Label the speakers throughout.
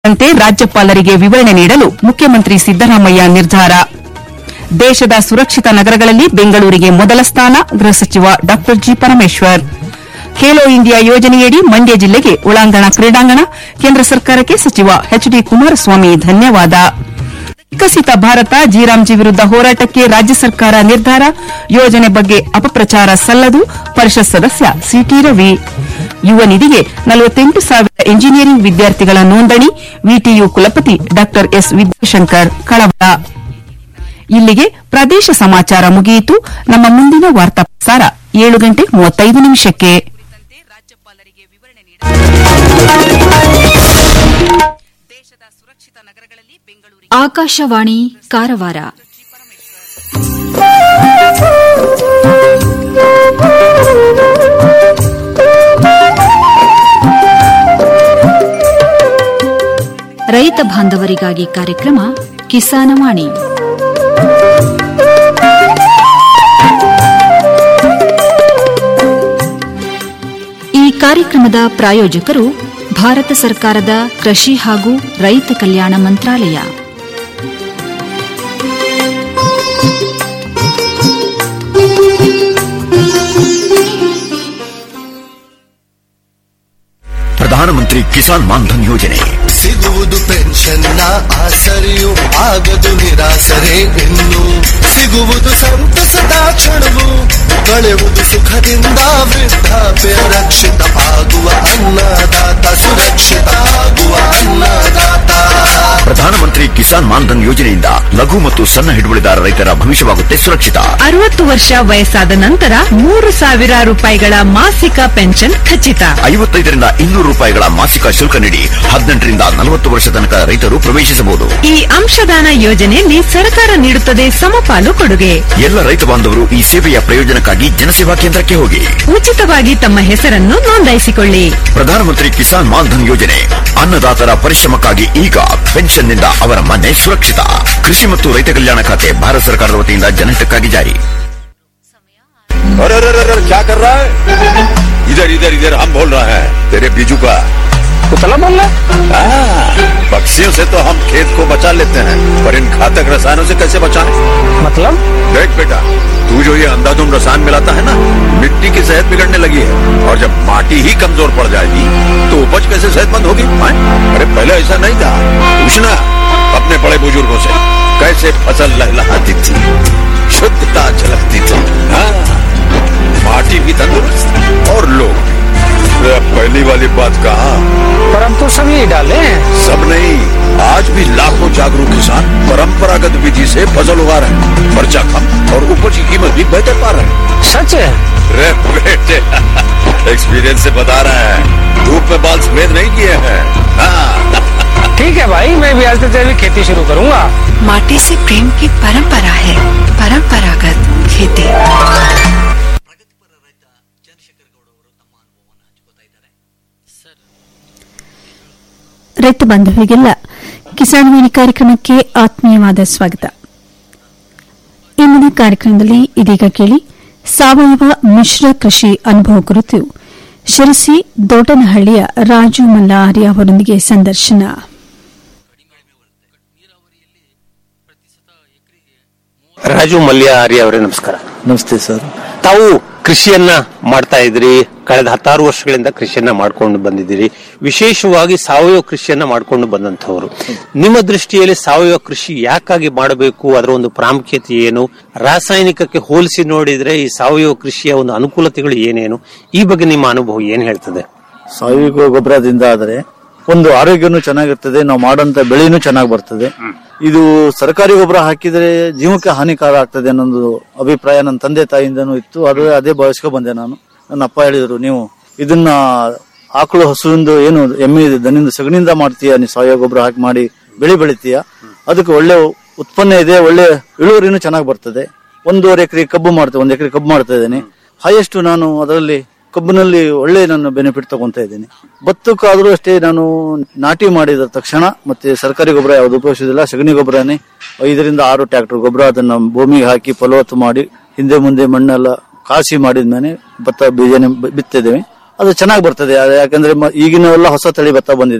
Speaker 1: ಅಂತೆ ರಾಜ್ಯಪಾಲರಿಗೆ ವಿವರಣೆ ನೀಡಲು ಮುಖ್ಯಮಂತ್ರಿ ಸಿದ್ದರಾಮಯ್ಯ ನಿರ್ಧಾರ ದೇಶದ ಸುರಕ್ಷಿತ ನಗರಗಳಲ್ಲಿ ಬೆಂಗಳೂರಿಗೆ ಮೊದಲ ಸ್ಥಾನ ಗೃಹ ಸಚಿವ ಡಾ ಜಿ ಪರಮೇಶ್ವರ್ ಖೇಲೋ ಇಂಡಿಯಾ ಯೋಜನೆಯಡಿ ಮಂಡ್ಯ ಜಿಲ್ಲೆಗೆ ಒಳಾಂಗಣ ಕ್ರೀಡಾಂಗಣ ಕೇಂದ್ರ ಸರ್ಕಾರಕ್ಕೆ ಸಚಿವ ಎಚ್ ಡಿ ಕುಮಾರಸ್ವಾಮಿ ಧನ್ಯವಾದ ವಿಕಸಿತ ಭಾರತ ಜೀರಾಮ್ಜಿ ವಿರುದ್ದ ಹೋರಾಟಕ್ಕೆ ರಾಜ್ಯ ಸರ್ಕಾರ ನಿರ್ಧಾರ ಯೋಜನೆ ಬಗ್ಗೆ ಅಪಪ್ರಚಾರ ಸಲ್ಲದು ಪರಿಷತ್ ಸದಸ್ಯ ಸಿಟಿ ರವಿ ಯುವ ನಿಧಿಗೆ ನಲವತ್ತೆಂಟು ಸಾವಿರ ಎಂಜಿನಿಯರಿಂಗ್ ವಿದ್ಯಾರ್ಥಿಗಳ ನೋಂದಣಿ ವಿಟಿಯು ಕುಲಪತಿ ಡಾ ಎಸ್ ವಿದ್ಯಾಶಂಕರ್ ಕಳವಳ ಇಲ್ಲಿಗೆ ಪ್ರದೇಶ ಸಮಾಚಾರ ಮುಗಿಯಿತು ನಮ್ಮ ಮುಂದಿನ ವಾರ್ತಾ ಪ್ರಸಾರ ಏಳು ಗಂಟೆ ಮೂವತ್ತೈದು ನಿಮಿಷಕ್ಕೆ ದೇಶದ ಸುರಕ್ಷಿತ ನಗರಗಳಲ್ಲಿ ಬೆಂಗಳೂರಿಗೆ
Speaker 2: ಆಕಾಶವಾಣಿ ಕಾರವಾರ ರೈತ ಬಾಂಧವರಿಗಾಗಿ ಕಾರ್ಯಕ್ರಮ ಕಿಸಾನವಾಣಿ ಈ ಕಾರ್ಯಕ್ರಮದ ಪ್ರಾಯೋಜಕರು ಭಾರತ ಸರ್ಕಾರದ ಕೃಷಿ ಹಾಗೂ ರೈತ ಕಲ್ಯಾಣ ಮಂತ್ರಾಲಯ
Speaker 3: ಪ್ರಧಾನಮಂತ್ರಿ ಕಿಸಾನ್ ಮಾನ್ಧನ್ ಯೋಜನೆ
Speaker 4: ಸಿಗುವುದು ಪೆನ್ಷನ್ನ ಆಸರೆಯು ಆಗದು ನಿರಾಸರೆ ಇನ್ನು ಸಿಗುವುದು ಸಂತಸದ ಕ್ಷಣವು ಕಳೆಯುವುದು ಸುಖದಿಂದ ವೃದ್ಧಾಪ್ಯ ರಕ್ಷಿತ ಆಗುವ ಅನ್ನದಾತ ಸುರಕ್ಷಿತ ಆಗುವ ಅನ್ನದಾತ
Speaker 3: ಪ್ರಧಾನಮಂತ್ರಿ ಕಿಸಾನ್ ಮಾನ್ಧನ್ ಯೋಜನೆಯಿಂದ ಲಘು ಮತ್ತು ಸಣ್ಣ ಹಿಡುವಳಿದಾರ ರೈತರ ಭವಿಷ್ಯವಾಗುತ್ತೆ ಸುರಕ್ಷಿತ
Speaker 5: ಅರವತ್ತು ವರ್ಷ ವಯಸ್ಸಾದ ನಂತರ ಮೂರು ಸಾವಿರ ರೂಪಾಯಿಗಳ ಮಾಸಿಕ ಪೆನ್ಷನ್ ಖಚಿತ
Speaker 3: ಐವತ್ತೈದರಿಂದ ಇನ್ನೂರು ರೂಪಾಯಿಗಳ ಮಾಸಿಕ ಶುಲ್ಕ ನೀಡಿ ಹದಿನೆಂಟರಿಂದ ನಲವತ್ತು ವರ್ಷ ತನಕ ರೈತರು ಪ್ರವೇಶಿಸಬಹುದು
Speaker 5: ಈ ಅಂಶದಾನ ಯೋಜನೆಯಲ್ಲಿ ಸರ್ಕಾರ ನೀಡುತ್ತದೆ ಸಮಪಾಲು ಕೊಡುಗೆ
Speaker 3: ಎಲ್ಲ ರೈತ ಬಾಂಧವರು ಈ ಸೇವೆಯ ಪ್ರಯೋಜನಕ್ಕಾಗಿ ಜನಸೇವಾ ಕೇಂದ್ರಕ್ಕೆ ಹೋಗಿ
Speaker 5: ಉಚಿತವಾಗಿ ತಮ್ಮ ಹೆಸರನ್ನು ನೋಂದಾಯಿಸಿಕೊಳ್ಳಿ
Speaker 3: ಪ್ರಧಾನಮಂತ್ರಿ ಕಿಸಾನ್ ಮಾನ್ಧನ್ ಯೋಜನೆ ಅನ್ನದಾತರ ಪರಿಶ್ರಮಕ್ಕಾಗಿ ಈಗ ಪೆನ್ಷನ್ನಿಂದ ಅವರ ಮನೆ ಸುರಕ್ಷಿತ ಕೃಷಿ ಮತ್ತು ರೈತ ಕಲ್ಯಾಣ ಖಾತೆ ಭಾರತ ಸರ್ಕಾರದ ವತಿಯಿಂದ ಜನಹಿತಕ್ಕಾಗಿ ಜಾರಿ
Speaker 6: अरे अरे अरे अरे, क्या कर रहा है इधर इधर इधर हम बोल रहे हैं तेरे बीजू का कुतला बोल रहा पक्षियों से तो हम खेत को बचा लेते हैं पर इन घातक रसायनों से कैसे बचाएं मतलब देख बेटा तू जो ये अंधाधुंध रसायन मिलाता है ना मिट्टी की सेहत बिगड़ने लगी है और जब माटी ही कमजोर पड़ जाएगी तो उपज कैसे सेहतमंद होगी हैं? अरे पहले ऐसा नहीं था पूछना अपने बड़े बुजुर्गों से कैसे फसल लहलहाती थी शुद्धता झलकती थी हाँ पार्टी भी तंदुरुस्त और लोग भी अरे अब पहली वाली बात कहा
Speaker 7: पर हम तो सब यही डाले हैं
Speaker 6: सब नहीं आज भी लाखों जागरूक किसान परंपरागत विधि से फसल उगा रहे हैं खर्चा कम और उपज की कीमत भी बेहतर पा रहे हैं
Speaker 7: सच है
Speaker 6: रे बेटे एक्सपीरियंस से बता रहे हैं धूप में बाल सफेद नहीं किए हैं हाँ
Speaker 7: ठीक है भाई मैं भी आज से जैविक खेती शुरू करूंगा
Speaker 8: माटी से प्रेम की परंपरा है परंपरागत खेती
Speaker 9: ರೈತ ಬಾಂಧವರಿಗೆಲ್ಲ ಕಿಸಾನ್ ವಾಣಿ ಕಾರ್ಯಕ್ರಮಕ್ಕೆ ಆತ್ಮೀಯವಾದ ಸ್ವಾಗತ ಇಂದಿನ ಕಾರ್ಯಕ್ರಮದಲ್ಲಿ ಇದೀಗ ಕೇಳಿ ಸಾವಯವ ಮಿಶ್ರ ಕೃಷಿ ಅನುಭವ ಕುರಿತು ಶಿರಸಿ ದೊಡ್ಡನಹಳ್ಳಿಯ ರಾಜು ಮಲ್ಲಾರಿ ಅವರೊಂದಿಗೆ ಸಂದರ್ಶನ
Speaker 10: ರಾಜು ಮಲ್ಯ ಆರ್ಯ ಅವರೇ ನಮಸ್ಕಾರ
Speaker 11: ನಮಸ್ತೆ ಸರ್
Speaker 10: ತಾವು ಕೃಷಿಯನ್ನ ಮಾಡ್ತಾ ಇದ್ರಿ ಕಳೆದ ಹತ್ತಾರು ವರ್ಷಗಳಿಂದ ಕೃಷಿಯನ್ನ ಮಾಡ್ಕೊಂಡು ಬಂದಿದ್ದೀರಿ ವಿಶೇಷವಾಗಿ ಸಾವಯವ ಕೃಷಿಯನ್ನ ಮಾಡ್ಕೊಂಡು ಬಂದಂತವರು ನಿಮ್ಮ ದೃಷ್ಟಿಯಲ್ಲಿ ಸಾವಯವ ಕೃಷಿ ಯಾಕಾಗಿ ಮಾಡಬೇಕು ಅದರ ಒಂದು ಪ್ರಾಮುಖ್ಯತೆ ಏನು ರಾಸಾಯನಿಕಕ್ಕೆ ಹೋಲಿಸಿ ನೋಡಿದ್ರೆ ಈ ಸಾವಯವ ಕೃಷಿಯ ಒಂದು ಅನುಕೂಲತೆಗಳು ಏನೇನು ಈ ಬಗ್ಗೆ ನಿಮ್ಮ ಅನುಭವ ಏನ್ ಹೇಳ್ತದೆ
Speaker 11: ಸಾವಯವ ಗೊಬ್ಬರದಿಂದ ಆದರೆ ಒಂದು ಆರೋಗ್ಯನೂ ಚೆನ್ನಾಗಿರ್ತದೆ ನಾವು ಮಾಡೋಂತ ಬೆಳೆನೂ ಚೆನ್ನಾಗಿ ಬರ್ತದೆ ಇದು ಸರ್ಕಾರಿ ಗೊಬ್ಬರ ಹಾಕಿದ್ರೆ ಜೀವಕ್ಕೆ ಹಾನಿಕಾರ ಆಗ್ತದೆ ಅನ್ನೋದು ಅಭಿಪ್ರಾಯ ನನ್ನ ತಂದೆ ತಾಯಿಯಿಂದನೂ ಇತ್ತು ಅದು ಅದೇ ಭಾವಿಸ್ಕೊ ಬಂದೆ ನಾನು ನನ್ನ ಅಪ್ಪ ಹೇಳಿದ್ರು ನೀವು ಇದನ್ನ ಆಕಳು ಹಸುವಿಂದ ಏನು ಎಮ್ಮೆ ದನಿಂದ ಸಗಣಿಯಿಂದ ಮಾಡ್ತೀಯ ನೀವು ಸಾವಯವ ಗೊಬ್ಬರ ಹಾಕಿ ಮಾಡಿ ಬೆಳೆ ಬೆಳಿತೀಯ ಅದಕ್ಕೆ ಒಳ್ಳೆ ಉತ್ಪನ್ನ ಇದೆ ಒಳ್ಳೆ ಇಳುವರಿನೂ ಚೆನ್ನಾಗಿ ಬರ್ತದೆ ಒಂದೂವರೆ ಎಕರೆ ಕಬ್ಬು ಮಾಡ್ತೇವೆ ಒಂದು ಎಕರೆ ಕಬ್ಬು ಮಾಡ್ತಾ ಇದ್ದೇನೆ ಹೈಯೆಸ್ಟ್ ನಾನು ಅದರಲ್ಲಿ ಕಬ್ಬಿನಲ್ಲಿ ಒಳ್ಳೆ ನಾನು ಬೆನಿಫಿಟ್ ತಗೊಂತ ಇದ್ದೀನಿ ಭತ್ತಕ್ಕಾದ್ರೂ ಅಷ್ಟೇ ನಾನು ನಾಟಿ ಮಾಡಿದ ತಕ್ಷಣ ಮತ್ತೆ ಸರ್ಕಾರಿ ಗೊಬ್ಬರ ಯಾವ್ದು ಉಪಯೋಗಿಸೋದಿಲ್ಲ ಸಗಣಿ ಗೊಬ್ಬರನೇ ಐದರಿಂದ ಆರು ಟ್ರ್ಯಾಕ್ಟರ್ ಗೊಬ್ಬರ ಅದನ್ನ ಭೂಮಿಗೆ ಹಾಕಿ ಫಲವತ್ತು ಮಾಡಿ ಹಿಂದೆ ಮುಂದೆ ಮಣ್ಣೆಲ್ಲ ಕಾಸಿ ಮಾಡಿದ್ಮೇಲೆ ಭತ್ತ ಬೀಜನ ಬ- ಬಿತ್ತಿದ್ದೇವೆ ಅದು ಚೆನ್ನಾಗಿ ಬರ್ತದೆ ಅದು ಯಾಕಂದ್ರೆ ಮ- ಈಗಿನ ಎಲ್ಲ ಹೊಸ ತಳಿ ಭತ್ತ ಬಂದಿದೆ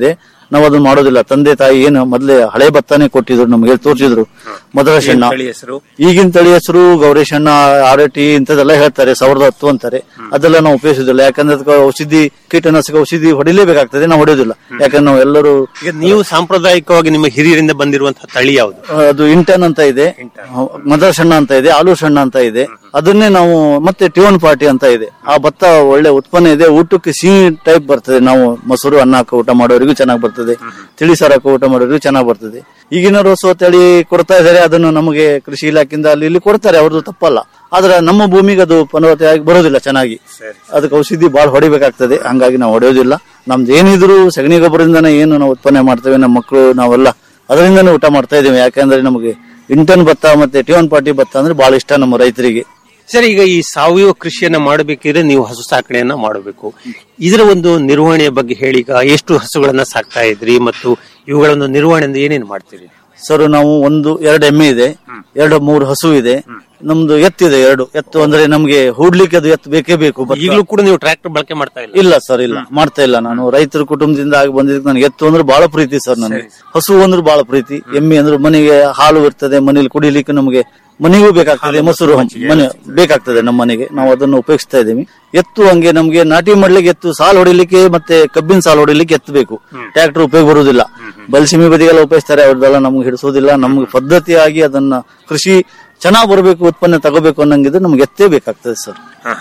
Speaker 11: ನಾವು ಅದನ್ನ ಮಾಡೋದಿಲ್ಲ ತಂದೆ ತಾಯಿ ಏನು ಮೊದ್ಲೇ ಹಳೆ ಭತ್ತನೇ ಕೊಟ್ಟಿದ್ರು ನಮ್ಗೆ ತೋರಿಸಿದ್ರು ಮದರಶಣ್ಣ
Speaker 10: ತಳಿ ಹೆಸರು
Speaker 11: ಈಗಿನ ತಳಿ ಹೆಸರು ಗೌರೇಶಣ್ಣ ಆರಟಿ ಇಂಥದ್ದೆಲ್ಲ ಹೇಳ್ತಾರೆ ಸಾವಿರದ ಹತ್ತು ಅಂತಾರೆ ಅದೆಲ್ಲ ನಾವು ಉಪಯೋಗಿಸೋದಿಲ್ಲ ಯಾಕಂದ್ರೆ ಅದಕ್ಕೆ ಔಷಧಿ ಕೀಟನಾಶಕ ಔಷಧಿ ಹೊಡಿಲೇಬೇಕಾಗ್ತದೆ ನಾವು ಹೊಡೆಯೋದಿಲ್ಲ ಯಾಕಂದ್ರೆ ನಾವು ಎಲ್ಲರೂ
Speaker 10: ಈಗ ನೀವು ಸಾಂಪ್ರದಾಯಿಕವಾಗಿ ನಿಮ್ಮ ಹಿರಿಯರಿಂದ ಬಂದಿರುವಂತಹ ತಳಿ ಯಾವುದು
Speaker 11: ಅದು ಇಂಟನ್ ಅಂತ ಇದೆ ಮದರ್ ಸಣ್ಣ ಅಂತ ಇದೆ ಆಲೂ ಸಣ್ಣ ಅಂತ ಇದೆ ಅದನ್ನೇ ನಾವು ಮತ್ತೆ ಟ್ಯೂನ್ ಪಾರ್ಟಿ ಅಂತ ಇದೆ ಆ ಭತ್ತ ಒಳ್ಳೆ ಉತ್ಪನ್ನ ಇದೆ ಊಟಕ್ಕೆ ಸಿಹಿ ಟೈಪ್ ಬರ್ತದೆ ನಾವು ಮೊಸರು ಅನ್ನ ಹಾಕಿ ಊಟ ಮಾಡೋರಿಗೂ ಚೆನ್ನಾಗಿ ಬರ್ತದೆ ತಿಳಿ ಸಾರು ಹಾಕಿ ಊಟ ಮಾಡೋರಿಗೂ ಚೆನ್ನಾಗಿ ಬರ್ತದೆ ಈಗಿನ ರೋಸೋ ತಳಿ ಕೊಡ್ತಾ ಇದ್ದಾರೆ ಅದನ್ನು ನಮಗೆ ಕೃಷಿ ಇಲಾಖೆಯಿಂದ ಅಲ್ಲಿ ಇಲ್ಲಿ ಕೊಡ್ತಾರೆ ಅವ್ರದ್ದು ತಪ್ಪಲ್ಲ ಆದ್ರೆ ನಮ್ಮ ಭೂಮಿಗೆ ಅದು ಫಲವತ್ತಾಗಿ ಬರೋದಿಲ್ಲ ಚೆನ್ನಾಗಿ ಅದಕ್ಕೆ ಔಷಧಿ ಬಹಳ ಹೊಡಿಬೇಕಾಗ್ತದೆ ಹಂಗಾಗಿ ನಾವು ಹೊಡೆಯೋದಿಲ್ಲ ನಮ್ದು ಏನಿದ್ರು ಸಗಣಿ ಗೊಬ್ಬರದಿಂದನೇ ಏನು ನಾವು ಉತ್ಪನ್ನ ಮಾಡ್ತೇವೆ ನಮ್ಮ ಮಕ್ಕಳು ನಾವೆಲ್ಲ ಅದರಿಂದನೇ ಊಟ ಮಾಡ್ತಾ ಇದ್ದೇವೆ ಯಾಕಂದ್ರೆ ನಮಗೆ ಇಂಟನ್ ಭತ್ತ ಮತ್ತೆ ಟಿವನ್ ಪಾರ್ಟಿ ಭತ್ತ ಅಂದ್ರೆ ಬಹಳ ಇಷ್ಟ ನಮ್ಮ ರೈತರಿಗೆ
Speaker 10: ಸರ್ ಈಗ ಈ ಸಾವಯವ ಕೃಷಿಯನ್ನ ಮಾಡಬೇಕಿದ್ರೆ ನೀವು ಹಸು ಸಾಕಣೆಯನ್ನ ಮಾಡಬೇಕು ಇದರ ಒಂದು ನಿರ್ವಹಣೆಯ ಬಗ್ಗೆ ಹೇಳಿ ಈಗ ಎಷ್ಟು ಹಸುಗಳನ್ನ ಸಾಕ್ತಾ ಇದ್ರಿ ಮತ್ತು ಇವುಗಳ ಒಂದು ನಿರ್ವಹಣೆಯಿಂದ ಏನೇನು ಮಾಡ್ತೀರಿ
Speaker 11: ಸರ್ ನಾವು ಒಂದು ಎರಡು ಎಮ್ಮೆ ಇದೆ ಎರಡು ಮೂರು ಹಸು ಇದೆ ನಮ್ದು ಎತ್ತಿದೆ ಎರಡು ಎತ್ತು ಅಂದ್ರೆ ನಮ್ಗೆ ಹೂಡ್ಲಿಕ್ಕೆ ಅದು ಎತ್ತು ಬೇಕೇ ಬೇಕು ಭತ್ತ.
Speaker 10: ಈಗಲೂ ಕೂಡ ನೀವು ಟ್ರ್ಯಾಕ್ಟರ್ ಬಳಕೆ ಮಾಡ್ತಾ ಇಲ್ಲ
Speaker 11: ಇಲ್ಲ ಸರ್ ಇಲ್ಲ ಮಾಡ್ತಾ ಇಲ್ಲ ನಾನು ರೈತರ ಕುಟುಂಬದಿಂದ ಆಗಿ ಬಂದಿದ್ದಕ್ಕೆ ನನಗೆ ಎತ್ತು ಅಂದ್ರೆ ಬಹಳ ಪ್ರೀತಿ ಸರ್ ನನಗೆ ಹಸು ಅಂದ್ರೆ ಬಹಳ ಪ್ರೀತಿ ಎಮ್ಮೆ ಅಂದ್ರೆ ಮನೆಗೆ ಹಾಲು ಇರ್ತದೆ ಮನೇಲಿ ಕುಡಿಲಿಕ್ಕೆ ನಮಗೆ ಮನೆಗೂ ಬೇಕಾಗ್ತದೆ ಮೊಸರು ಮನೆ ಬೇಕಾಗ್ತದೆ ನಮ್ಮ ಮನೆಗೆ ನಾವು ಅದನ್ನು ಉಪಯೋಗಿಸ್ತಾ ಇದ್ದೀವಿ ಎತ್ತು ಹಂಗೆ ನಮ್ಗೆ ನಾಟಿ ಮಾಡ್ಲಿಕ್ಕೆ ಎತ್ತು ಸಾಲು ಹೊಡಿಲಿಕ್ಕೆ ಮತ್ತೆ ಕಬ್ಬಿನ ಸಾಲು ಹೊಡಿಲಿಕ್ಕೆ ಎತ್ತು ಬೇಕು ಟ್ರ್ಯಾಕ್ಟರ್ ಉಪಯೋಗ ಬರುವುದಿಲ್ಲ ಬಲ್ಸಿಮಿ ಬದಿಗೆಲ್ಲ ಉಪಯೋಗಿಸ್ತಾರೆ ಅವ್ರದ್ದೆಲ್ಲ ನಮ್ಗೆ ಹಿಡಿಸೋದಿಲ್ಲ ನಮ್ಗೆ ಪದ್ಧತಿಯಾಗಿ ಅದನ್ನ ಕೃಷಿ ಚೆನ್ನಾಗ್ ಬರಬೇಕು ಉತ್ಪನ್ನ ತಗೋಬೇಕು ಅನ್ನಂಗಿದ್ರೆ ನಮ್ಗೆ ಎತ್ತೇ ಬೇಕಾಗ್ತದೆ ಸರ್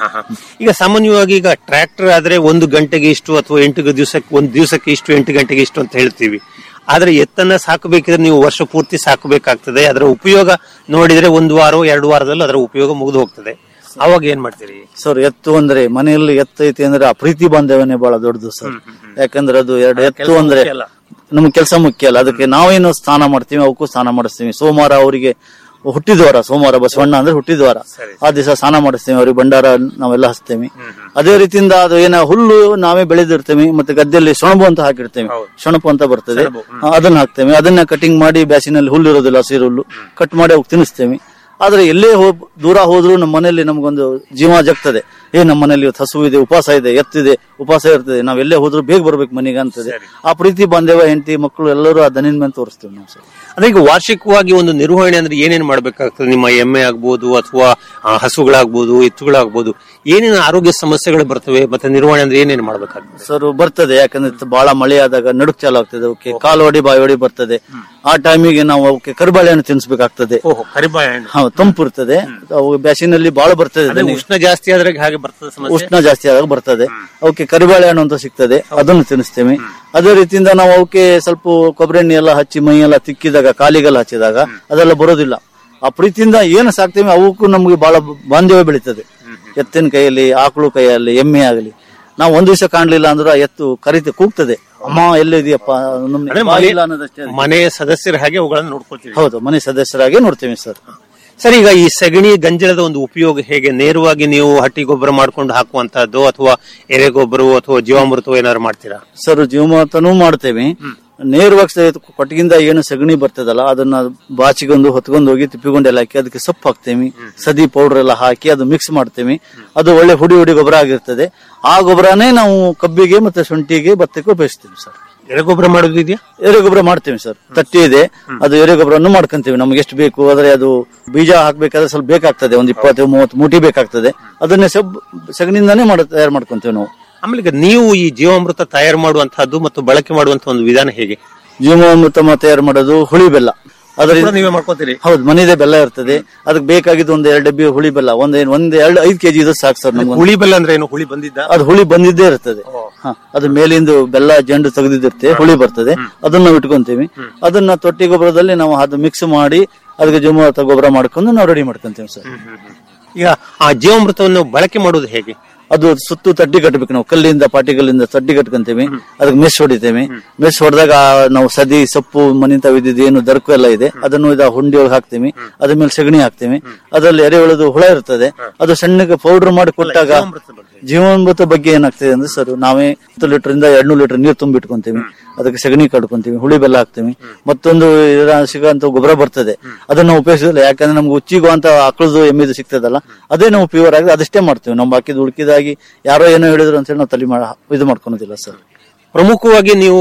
Speaker 10: ಈಗ ಸಾಮಾನ್ಯವಾಗಿ ಈಗ ಟ್ರ್ಯಾಕ್ಟರ್ ಆದ್ರೆ ಒಂದು ಗಂಟೆಗೆ ಇಷ್ಟು ಅಥವಾ ಎಂಟು ದಿವಸಕ್ಕೆ ಒಂದು ದಿವಸಕ್ಕೆ ಇಷ್ಟು ಎಂಟು ಗಂಟೆಗೆ ಇಷ್ಟು ಅಂತ ಹೇಳ್ತೀವಿ ಆದ್ರೆ ಎತ್ತನ್ನ ಸಾಕಬೇಕಿದ್ರೆ ನೀವು ವರ್ಷ ಪೂರ್ತಿ ಸಾಕಬೇಕಾಗ್ತದೆ ಅದರ ಉಪಯೋಗ ನೋಡಿದ್ರೆ ಒಂದು ವಾರ ಎರಡು ವಾರದಲ್ಲಿ ಅದರ ಉಪಯೋಗ ಮುಗಿದು ಹೋಗ್ತದೆ ಅವಾಗ ಏನ್ ಮಾಡ್ತೀರಿ
Speaker 11: ಸರ್ ಎತ್ತು ಅಂದ್ರೆ ಮನೆಯಲ್ಲಿ ಎತ್ತು ಐತಿ ಅಂದ್ರೆ ಆ ಪ್ರೀತಿ ಬಾಂಧವ್ಯನೇ ಬಹಳ ದೊಡ್ಡದು ಸರ್ ಯಾಕಂದ್ರೆ ಅದು ಎರಡು ಎತ್ತು ಅಂದ್ರೆ ನಮ್ಗೆ ಕೆಲಸ ಮುಖ್ಯ ಅಲ್ಲ ಅದಕ್ಕೆ ನಾವೇನು ಸ್ನಾನ ಮಾಡ್ತೀವಿ ಅವಕ್ಕೂ ಸ್ನಾನ ಮಾಡಿಸ್ತೀವಿ ಸೋಮವಾರ ಅವರಿಗೆ ಹುಟ್ಟಿದ್ವಾರ ಸೋಮವಾರ ಬಸವಣ್ಣ ಅಂದ್ರೆ ಹುಟ್ಟಿದ್ವಾರ ಆ ದಿವಸ ಸ್ನಾನ ಮಾಡಿಸ್ತೀವಿ ಅವ್ರಿಗೆ ಭಂಡಾರ ನಾವೆಲ್ಲ ಹಚ್ತೇವೆ ಅದೇ ರೀತಿಯಿಂದ ಅದು ಏನ ಹುಲ್ಲು ನಾವೇ ಬೆಳೆದಿರ್ತೇವೆ ಮತ್ತೆ ಗದ್ದೆಯಲ್ಲಿ ಸೊಣಬು ಅಂತ ಹಾಕಿರ್ತೇವೆ ಸೊಣಪು ಅಂತ ಬರ್ತದೆ ಆ, ಅದನ್ನ ಹಾಕ್ತೇವೆ ಅದನ್ನ ಕಟಿಂಗ್ ಮಾಡಿ ಬ್ಯಾಸಿನಲ್ಲಿ ಹುಲ್ಲು ಇರೋದಿಲ್ಲ ಹಸಿರು ಹುಲ್ಲು ಕಟ್ ಮಾಡಿ ಅವ್ಕೆ ತಿನ್ನಿಸ್ತೇವೆ ಆದ್ರೆ ಎಲ್ಲೇ ಹೋ ದೂರ ಹೋದ್ರು ನಮ್ಮ ಮನೆಯಲ್ಲಿ ನಮಗೊಂದು ಜೀವ ಜಗ್ತದೆ ಏ ನಮ್ಮ ಮನೆಯಲ್ಲಿ ಇವತ್ತು ಹಸು ಇದೆ ಉಪವಾಸ ಇದೆ ಎತ್ತಿದೆ ಉಪವಾಸ ಇರ್ತದೆ ನಾವ್ ಎಲ್ಲೇ ಹೋದ್ರು ಬೇಗ ಬರ್ಬೇಕು ಮನೆಗೆ ಅಂತದೆ ಆ ಪ್ರೀತಿ ಬಾಂಧವ್ಯ ಹೆಂಡತಿ ಮಕ್ಕಳು ಎಲ್ಲರೂ ಆ ದನಿನ ಮೇಲೆ ತೋರಿಸ್ತೇವೆ ನಾವು ಸರ್
Speaker 10: ಅದೇ ಈಗ ವಾರ್ಷಿಕವಾಗಿ ಒಂದು ನಿರ್ವಹಣೆ ಅಂದ್ರೆ ಏನೇನ್ ಮಾಡ್ಬೇಕಾಗ್ತದೆ ನಿಮ್ಮ ಎಮ್ಮೆ ಆಗ್ಬೋದು ಅಥವಾ ಆ, ಹಸುಗಳಾಗ್ಬೋದು ಎತ್ತುಗಳಾಗ್ಬೋದು ಏನೇನು ಆರೋಗ್ಯ ಸಮಸ್ಯೆಗಳು ಬರ್ತವೆ ಮತ್ತೆ ನಿರ್ವಹಣೆ ಅಂದ್ರೆ ಏನೇನು ಮಾಡ್ಬೇಕಾಗ್ತದೆ
Speaker 11: ಸರ್ ಬರ್ತದೆ ಯಾಕಂದ್ರೆ ಇದು ಬಹಳ ಮಳೆ ಆದಾಗ ನಡುಕ್ ಚಾಲು ಆಗ್ತದೆ ಅವಕ್ಕೆ ಕಾಲು ಹೊಡಿ ಬಾಯಿ ಹೊಡಿ ಬರ್ತದೆ ಆ ಟೈಮಿಗೆ ನಾವು ಅವಕ್ಕೆ ಕರಿಬಾಳೆ ಹಣ್ಣು ತಿನ್ಸ್ಬೇಕಾಗ್ತದೆ
Speaker 10: ಓಹೋ ಕರಿಬಾಳೆ ಹಣ್ಣು
Speaker 11: ಹಾ ತಂಪು ಇರ್ತದೆ ಅವು ಬ್ಯಾಸಿನಲ್ಲಿ ಬಹಳ ಬರ್ತದೆ
Speaker 10: ಅದೇ
Speaker 11: ದನಿ.
Speaker 10: ಉಷ್ಣ ಜಾಸ್ತಿ ಆದ್ರೆ ಹಾಗೆ ಬರ್ತದೆ ಸಮಸ್ಯೆ
Speaker 11: ಉಷ್ಣ ಜಾಸ್ತಿ ಆದಾಗ ಬರ್ತದೆ ಅವಕ್ಕೆ ಕರಿಬಾಳೆ ಹಣ್ಣು ಅಂತ ಸಿಗ್ತದೆ ಅದನ್ನು ತಿನ್ನಿಸ್ತೇವೆ ಅದೇ ರೀತಿಯಿಂದ ನಾವು ಅವಕ್ಕೆ ಸ್ವಲ್ಪ ಕೊಬ್ಬರಿ ಎಣ್ಣೆ ಎಲ್ಲ ಹಚ್ಚಿ ಮೈ ಎಲ್ಲ ತಿಕ್ಕಿದಾಗ ಕಾಲಿಗೆಲ್ಲ ಹಚ್ಚಿದಾಗ ಅದೆಲ್ಲ ಬರೋದಿಲ್ಲ ಆ ಪ್ರೀತಿಯಿಂದ ಏನು ಸಾಕ್ತೇವೆ ಅವಕ್ಕೂ ನಮ್ಗೆ ಬಹಳ ಬಾಂಧವ್ಯ ಬೆಳೀತದೆ ಎತ್ತಿನ ಕೈಯಲ್ಲಿ ಆಕಳು ಕೈಯಲ್ಲಿ ಎಮ್ಮೆ ಆಗಲಿ ನಾವು ಒಂದ್ ದಿವಸ ಕಾಣ್ಲಿಲ್ಲ ಅಂದ್ರೆ ಆ ಎತ್ತು ಕರಿತೆ ಕೂಗ್ತದೆ ಅಮ್ಮ ಎಲ್ಲಿದೆಯಪ್ಪ ನಮ್ಗೆ
Speaker 10: ಅಂದ್ರೆ
Speaker 11: ಬಾಯಿ
Speaker 10: ಮನೆ-
Speaker 11: ಇಲ್ಲ ಅನ್ನೋದಷ್ಟೇ ಅದು.
Speaker 10: ಮನೆಯ ಸದಸ್ಯರ ಹಾಗೆ ಅವುಗಳನ್ನು ನೋಡ್ಕೊಳ್ತೀವಿ
Speaker 11: ಹೌದು ಮನೆ ಸದಸ್ಯರಾಗಿ ನೋಡ್ತೇವೆ ಸರ್
Speaker 10: ಸರ್ ಈಗ ಈ ಸಗಣಿ ಗಂಜಲದ ಒಂದು ಉಪಯೋಗ ಹೇಗೆ ನೇರವಾಗಿ ನೀವು ಹಟ್ಟಿ ಗೊಬ್ಬರ ಮಾಡ್ಕೊಂಡು ಹಾಕುವಂತಹದ್ದು ಅಥವಾ ಎರೆ ಗೊಬ್ಬರವೋ ಅಥವಾ ಜೀವಾಮೃತವೋ ಏನಾದ್ರು ಮಾಡ್ತೀರಾ
Speaker 11: ಸರ್ ಜೀವಮಾತನೂ ಮಾಡ್ತೇವೆ ನೇರವಾಗಿ ಸ- ಕೊಟ್ಟಿಗಿಂದ ಏನು ಸಗಣಿ ಬರ್ತದಲ್ಲ ಅದನ್ನ ಬಾಚಿಗೊಂದು ಹೊತ್ಕೊಂಡು ಹೋಗಿ ತಿಪ್ಪಿಕೊಂಡು ಎಲ್ಲ ಹಾಕಿ ಅದಕ್ಕೆ ಸೊಪ್ಪು ಹಾಕ್ತೇವೆ ಸದಿ ಪೌಡರ್ ಎಲ್ಲ ಹಾಕಿ ಅದು ಮಿಕ್ಸ್ ಮಾಡ್ತೇವೆ ಅದು ಒಳ್ಳೆ ಹುಡಿ ಹುಡಿ ಗೊಬ್ಬರ ಆಗಿರ್ತದೆ ಆ ಗೊಬ್ಬರನೇ ನಾವು ಕಬ್ಬಿಗೆ ಮತ್ತೆ ಶುಂಠಿಗೆ ಭತ್ತಕ್ಕೆ ಉಪಯೋಗಿಸ್ತೀವಿ ಸರ್
Speaker 10: ಎರೆ ಗೊಬ್ಬರ ಮಾಡೋದು ಇದೆಯಾ
Speaker 11: ಎರೆ ಗೊಬ್ಬರ ಮಾಡ್ತೇವೆ ಸರ್ ತಟ್ಟಿ ಇದೆ ಅದು ಎರೆ ಗೊಬ್ಬರನ್ನು ಮಾಡ್ಕೊಂತೀವಿ ನಮ್ಗೆ ಎಷ್ಟು ಬೇಕು ಆದ್ರೆ ಅದು ಬೀಜ ಹಾಕ್ಬೇಕಾದ್ರೆ ಸ್ವಲ್ಪ ಬೇಕಾಗ್ತದೆ ಒಂದು ಇಪ್ಪತ್ತು ಮೂವತ್ತು ಮೂಟಿ ಬೇಕಾಗ್ತದೆ ಅದನ್ನೇ ಸಬ್ ಸಗಣಿಯಿಂದಾನೇ ಮಾಡ ತಯಾರು ಮಾಡ್ಕೊಂತೀವಿ ನಾವು
Speaker 10: ಆಮೇಲೆ ಈಗ ನೀವು ಈ ಜೀವಾಮೃತ ತಯಾರು ಮಾಡುವಂತಹದ್ದು ಮತ್ತು ಬಳಕೆ ಮಾಡುವಂತ ಒಂದು ವಿಧಾನ ಹೇಗೆ
Speaker 11: ಜೀವಾಮೃತ ತಯಾರು ಮಾಡೋದು ಹುಳಿ ಬೆಲ್ಲ ಅದರಿಂದ
Speaker 10: ಕೂಡ ನೀವೇ ಮಾಡ್ಕೊತೀರಿ
Speaker 11: ಹೌದು ಮನೆದೇ ಬೆಲ್ಲ ಇರ್ತದೆ ಅದಕ್ಕೆ ಬೇಕಾಗಿದ್ದು ಒಂದ್ ಎರಡು ಡಬ್ಬಿ ಹುಳಿ ಬೆಲ್ಲ ಒಂದ್ ಏನ್- ಒಂದ್ ಎರಡು ಐದು ಕೆಜಿ ಇದು ಸಾಕು ಸರ್ ನಮ್ಗೆ
Speaker 10: ಹುಳಿ ಬೆಲ್ಲ ಅಂದ್ರೆ ಏನು ಹುಳಿ ಬಂದಿದ್ದ
Speaker 11: ಅದು ಹುಳಿ ಬಂದಿದ್ದೇ ಇರ್ತದೆ ಹ, ಅದು ಮೇಲಿಂದ ಬೆಲ್ಲ ಜಂಡು ತೆಗೆದಿರುತ್ತೆ ಹುಳಿ ಬರ್ತದೆ ಅದನ್ನ ನಾವು ಇಟ್ಕೊಂತೀವಿ ಅದನ್ನ ತೊಟ್ಟಿ ಗೊಬ್ಬರದಲ್ಲಿ ನಾವು ಅದು ಮಿಕ್ಸ್ ಮಾಡಿ ಅದಕ್ಕೆ ಜೀವಾಮೃತ ಗೊಬ್ಬರ ಮಾಡ್ಕೊಂಡು ನಾವು ರೆಡಿ ಮಾಡ್ಕೊಂತೀವಿ ಸರ್
Speaker 10: ಈಗ ಆ ಜೀವಾಮೃತವನ್ನು ಬಳಕೆ ಮಾಡುವುದು ಹೇಗೆ
Speaker 11: ಅದು ಸುತ್ತು ತಡ್ಡಿ ಕಟ್ಟಬೇಕು ನಾವು ಕಲ್ಲಿಂದ ಪಾಟಿಗಳಿಂದ ತಡ್ಡಿ ಕಟ್ಕೊಂತೀವಿ ಅದಕ್ಕೆ ಮೆಸ್ ಹೊಡಿತೇವೆ ಮೆಸ್ ಹೊಡೆದಾಗ ನಾವು ಸದಿ ಸೊಪ್ಪು ಮನಿಂದ ಇದ್ದಿದ್ದು ಏನು ದರ್ಕು ಎಲ್ಲ ಇದೆ ಅದನ್ನು ಇದು ಹುಂಡಿ ಒಳಗೆ ಹಾಕ್ತೀವಿ ಅದ್ರ ಮೇಲೆ ಸಗಣಿ ಹಾಕ್ತೀವಿ ಅದರಲ್ಲಿ ಎರೆಹುಳದು ಹುಳ ಇರ್ತದೆ ಅದು ಸಣ್ಣಗೆ ಪೌಡರ್ ಮಾಡಿ ಕೊಟ್ಟಾಗ ಜೀವಾಮೃತ ಬಗ್ಗೆ ಏನಾಗ್ತದೆ ಅಂದ್ರೆ ಸರ್ ನಾವೇ ಹತ್ತು ಲೀಟರ್ ಇಂದ ಎರಡ್ನೂರು ಲೀಟರ್ ನೀರು ತುಂಬಿಟ್ಕೊಂತೀವಿ ಅದಕ್ಕೆ ಸಗಣಿ ಕಡ್ಕೊಂತೀವಿ ಹುಳಿ ಬೆಲ್ಲ ಹಾಕ್ತೀವಿ ಮತ್ತೊಂದು ಸಿಗಂತ ಗೊಬ್ಬರ ಬರ್ತದೆ ಅದನ್ನ ಉಪಯೋಗಿಸೋದಿಲ್ಲ ಯಾಕಂದ್ರೆ ನಮ್ಗೆ ಉಚ್ಚಿಗೋ ಅಂತ ಆಕಳದು ಎಮ್ಮಿದು ಸಿಗ್ತದಲ್ಲ ಅದೇ ನಾವು ಪ್ಯೂರ್ ಆಗಿ ಅದಷ್ಟೇ ಮಾಡ್ತೀವಿ ನಾವು ಬಾಕಿದು ಉಳ್ಕಿದಾಗಿ ಯಾರೋ ಏನೋ ಹೇಳಿದ್ರು ಅಂತ ಹೇಳಿ ನಾವು ತಲೆ ಮಾಡ ಇದು ಮಾಡ್ಕೊಳೋದಿಲ್ಲ ಸರ್
Speaker 10: ಪ್ರಮುಖವಾಗಿ ನೀವು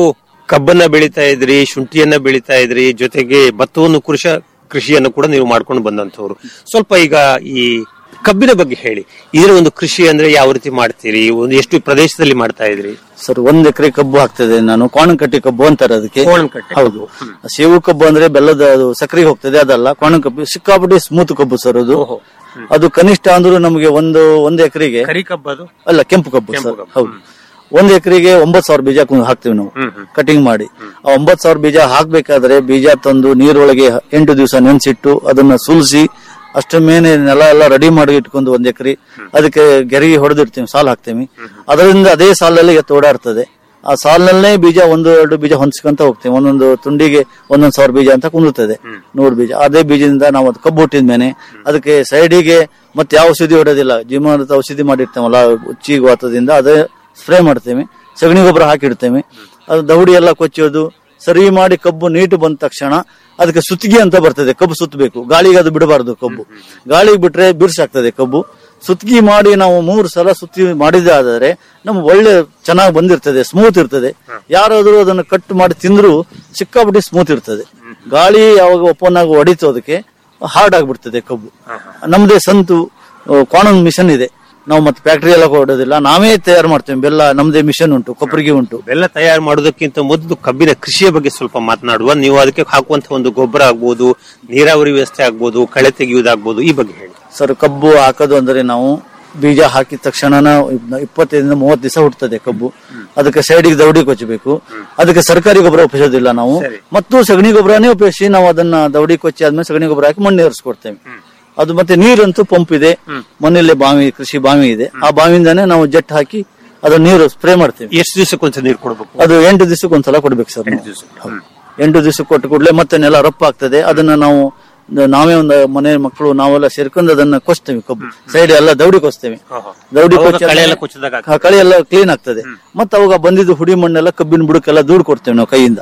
Speaker 10: ಕಬ್ಬನ್ನ ಬೆಳಿತಾ ಇದ್ರಿ ಶುಂಠಿಯನ್ನ ಬೆಳಿತಾ ಇದ್ರಿ ಜೊತೆಗೆ ಭತ್ತವನ್ನು ಕೃಷ ಕೃಷಿಯನ್ನು ಕೂಡ ನೀವು ಮಾಡ್ಕೊಂಡು ಬಂದಂತವ್ರು ಸ್ವಲ್ಪ ಈಗ ಈ ಕಬ್ಬಿನ ಬಗ್ಗೆ ಹೇಳಿ ಇದರ ಒಂದು ಕೃಷಿ ಅಂದ್ರೆ ಯಾವ ರೀತಿ ಮಾಡ್ತೀರಿ ಒಂದು ಎಷ್ಟು ಪ್ರದೇಶದಲ್ಲಿ ಮಾಡ್ತಾ ಇದ್ರಿ
Speaker 11: ಸರ್ ಒಂದ್ ಎಕರೆ ಕಬ್ಬು ಹಾಕ್ತದೆ ನಾನು ಕೋಣಕಟ್ಟಿ ಕಬ್ಬು ಅಂತಾರೆ ಅದಕ್ಕೆ
Speaker 10: ಕೋಣಕಟ್ಟಿ
Speaker 11: ಹೌದು ಸೇವು ಕಬ್ಬು ಅಂದ್ರೆ ಬೆಲ್ಲದ ಅದು ಸಕ್ಕರೆಗೆ ಹೋಗ್ತದೆ ಅದಲ್ಲ ಕೋಣ ಕಬ್ಬು ಸಿಕ್ಕಾಪಟ್ಟೆ ಸ್ಮೂತ್ ಕಬ್ಬು ಸರ್ ಅದು ಅದು ಕನಿಷ್ಠ ಅಂದ್ರೂ ನಮಗೆ ಒಂದು ಒಂದು ಎಕರೆಗೆ
Speaker 10: ಕರಿ ಕಬ್ಬದು
Speaker 11: ಅಲ್ಲ ಕೆಂಪು ಕಬ್ಬು ಸರ್ ಹೌದು ಒಂದ್ ಎಕರೆಗೆ ಒಂಬತ್ ಸಾವಿರ ಬೀಜ ಕು- ಹಾಕ್ತಿವಿ ನಾವು ಕಟಿಂಗ್ ಮಾಡಿ ಆ ಒಂಬತ್ ಸಾವಿರ ಬೀಜ ಹಾಕ್ಬೇಕಾದ್ರೆ ಬೀಜ ತಂದು ನೀರೊಳಗೆ ಎಂಟು ದಿವಸ ನೆನ್ಸಿಟ್ಟು ಅದನ್ನ ಸುಲಿಸಿ ಅಷ್ಟ ಮೇಲೆ ನೆಲ ಎಲ್ಲ ರೆಡಿ ಮಾಡಿ ಇಟ್ಕೊಂಡು ಒಂದ್ ಎಕರೆ ಅದಕ್ಕೆ ಗೆರಿಗೆ ಹೊಡೆದಿಡ್ತೀವಿ ಸಾಲ್ ಹಾಕ್ತೀವಿ ಅದರಿಂದ ಅದೇ ಸಾಲಲ್ಲಿ ಎತ್ತು ಓಡಾಡ್ತದೆ ಆ ಸಾಲಿನಲ್ಲೇ ಬೀಜ ಒಂದು ಎರಡು ಬೀಜ ಹೊಂದ್ಸ್ಕೊಂತ ಹೋಗ್ತೀವಿ ಒಂದೊಂದು ತುಂಡಿಗೆ ಒಂದೊಂದ್ ಸಾವಿರ ಬೀಜ ಅಂತ ಕುಂದುತ್ತದೆ ನೂರು ಬೀಜ ಅದೇ ಬೀಜದಿಂದ ನಾವು ಅದು ಕಬ್ಬು ಹುಟ್ಟಿದ ಮೇಲೆ ಅದಕ್ಕೆ ಸೈಡಿಗೆ ಮತ್ತೆ ಯಾವ ಔಷಧಿ ಹೊಡೋದಿಲ್ಲ ಜೀವನದ ಔಷಧಿ ಮಾಡಿರ್ತೀವಲ್ಲ ಉಚ್ಚಿಗೆ ವಾತದಿಂದ ಅದೇ ಸ್ಪ್ರೇ ಮಾಡ್ತೇವೆ ಸಗಣಿ ಗೊಬ್ಬರ ಹಾಕಿಡ್ತೇವೆ ಅದು ದೌಡಿ ಎಲ್ಲ ಕೊಚ್ಚೋದು ಸರಿ ಮಾಡಿ ಕಬ್ಬು ನೀಟು ಬಂದ ತಕ್ಷಣ ಅದಕ್ಕೆ ಸುತ್ತಿಗೆ ಅಂತ ಬರ್ತದೆ ಕಬ್ಬು ಸುತ್ತಬೇಕು ಗಾಳಿಗೆ ಅದು ಬಿಡಬಾರ್ದು ಕಬ್ಬು ಗಾಳಿಗೆ ಬಿಟ್ರೆ ಬಿರ್ಸಾಗ್ತದೆ ಕಬ್ಬು ಸುತ್ತಿಗೆ ಮಾಡಿ ನಾವು ಮೂರು ಸಲ ಸುತ್ತಿ ಮಾಡಿದಾದರೆ ನಮ್ಗೆ ಒಳ್ಳೆ ಚೆನ್ನಾಗಿ ಬಂದಿರ್ತದೆ ಸ್ಮೂತ್ ಇರ್ತದೆ ಯಾರಾದ್ರೂ ಅದನ್ನು ಕಟ್ ಮಾಡಿ ತಿಂದ್ರು ಸಿಕ್ಕಾಪಟ್ಟಿ ಸ್ಮೂತ್ ಇರ್ತದೆ ಗಾಳಿ ಯಾವಾಗ ಓಪನ್ ಆಗಿ ಹೊಡಿತು ಅದಕ್ಕೆ ಹಾರ್ಡ್ ಆಗ್ಬಿಡ್ತದೆ ಕಬ್ಬು ನಮ್ದೇ ಸಂತು ಕಾಣನ್ ಮಿಷನ್ ಇದೆ ನಾವು ಮತ್ತೆ ಫ್ಯಾಕ್ಟರಿ ಎಲ್ಲ ಕೊಡೋದಿಲ್ಲ ನಾವೇ ತಯಾರು ಮಾಡ್ತೇವೆ ಬೆಲ್ಲ ನಮ್ದೇ ಮಿಷನ್ ಉಂಟು ಕೊಬ್ಬರಿಗೆ ಉಂಟು
Speaker 10: ಬೆಲ್ಲ ತಯಾರು ಮಾಡೋದಕ್ಕಿಂತ ಮೊದಲು ಕಬ್ಬಿನ ಕೃಷಿಯ ಬಗ್ಗೆ ಸ್ವಲ್ಪ ಮಾತನಾಡುವ ನೀವು ಅದಕ್ಕೆ ಹಾಕುವಂತ ಒಂದು ಗೊಬ್ಬರ ಆಗ್ಬೋದು ನೀರಾವರಿ ವ್ಯವಸ್ಥೆ ಆಗ್ಬೋದು ಕಳೆ ತೆಗೆಯುವುದಾಗ್ಬೋದು ಈ ಬಗ್ಗೆ ಹೇಳಿ
Speaker 11: ಸರ್ ಕಬ್ಬು ಹಾಕೋದು ಅಂದ್ರೆ ನಾವು ಬೀಜ ಹಾಕಿದ ತಕ್ಷಣ ಇಪ್ಪತ್ತೈದರಿಂದ ಮೂವತ್ತು ದಿವಸ ಹುಟ್ಟುತ್ತದೆ ಕಬ್ಬು ಅದಕ್ಕೆ ಸೈಡಿಗೆ ದೌಡಿ ಕೊಚ್ಚಬೇಕು ಅದಕ್ಕೆ ಸರ್ಕಾರಿ ಗೊಬ್ಬರ ಉಪಯೋಗಿಸೋದಿಲ್ಲ ನಾವು ಮತ್ತು ಸಗಣಿ ಗೊಬ್ಬರನೇ ಉಪಯೋಗಿಸಿ ನಾವು ಅದನ್ನ ದೌಡಿ ಕೊಚ್ಚಿ ಆದ್ಮೇಲೆ ಸಗಣಿ ಗೊಬ್ಬರ ಹಾಕಿ ಮಣ್ಣು ಏರಿಸ್ಕೊಡ್ತೇವೆ ಅದು ಮತ್ತೆ ನೀರಂತೂ ಪಂಪ್ ಇದೆ ಮನೆಯಲ್ಲೇ ಬಾವಿ ಕೃಷಿ ಬಾವಿ ಇದೆ ಆ ಬಾವಿಯಿಂದಾನೇ ನಾವು ಜಟ್ ಹಾಕಿ ಅದು ನೀರು ಸ್ಪ್ರೇ ಮಾಡ್ತೇವೆ
Speaker 10: ಎಷ್ಟು ದಿವಸಕ್ಕೊಂದ್ಸಲ ನೀರು ಕೊಡ್ಬೇಕು
Speaker 11: ಅದು ಎಂಟು ದಿವಸಕ್ಕೆ ಒಂದ್ಸಲ ಕೊಡ್ಬೇಕು ಸರ್ ನಾವು. ಹೌದು. ಎಂಟು ದಿವಸಕ್ಕೆ ಕೊಟ್ಟು ಕೂಡಲೇ ಮತ್ತೆ ನೆಲ ರಪ್ಪ ಆಗ್ತದೆ ಅದನ್ನ ನಾವು ನಾವೇ ಒಂದು ಮನೆ ಮಕ್ಕಳು ನಾವೆಲ್ಲ ಸೇರ್ಕೊಂಡು ಅದನ್ನ ಕೊಚ್ತೇವೆ ಕಬ್ಬು ಸೈಡ್ ಎಲ್ಲ ದೌಡಿ ಕೊಚ್ತೇವೆ ದೌಡಿ
Speaker 10: ಅವಾಗ
Speaker 11: ಕೊಚ್ಚಿ
Speaker 10: ಕಳೆ ಎಲ್ಲ
Speaker 11: ಆದ್ಮೇಲೆ-
Speaker 10: ಕೊಚ್ಚಿದಾಗ
Speaker 11: ಆ ಕಳೆ ಎಲ್ಲ ಕ್ಲೀನ್ ಆಗ್ತದೆ ಮತ್ತೆ ಅವಾಗ ಬಂದಿದ್ದು ಹುಡಿ ಮಣ್ಣೆಲ್ಲ ಕಬ್ಬಿನ ಬುಡಕ್ಕೆಲ್ಲ ದೂಡ್ ಕೊಡ್ತೇವೆ ನಾವು ಕೈಯಿಂದ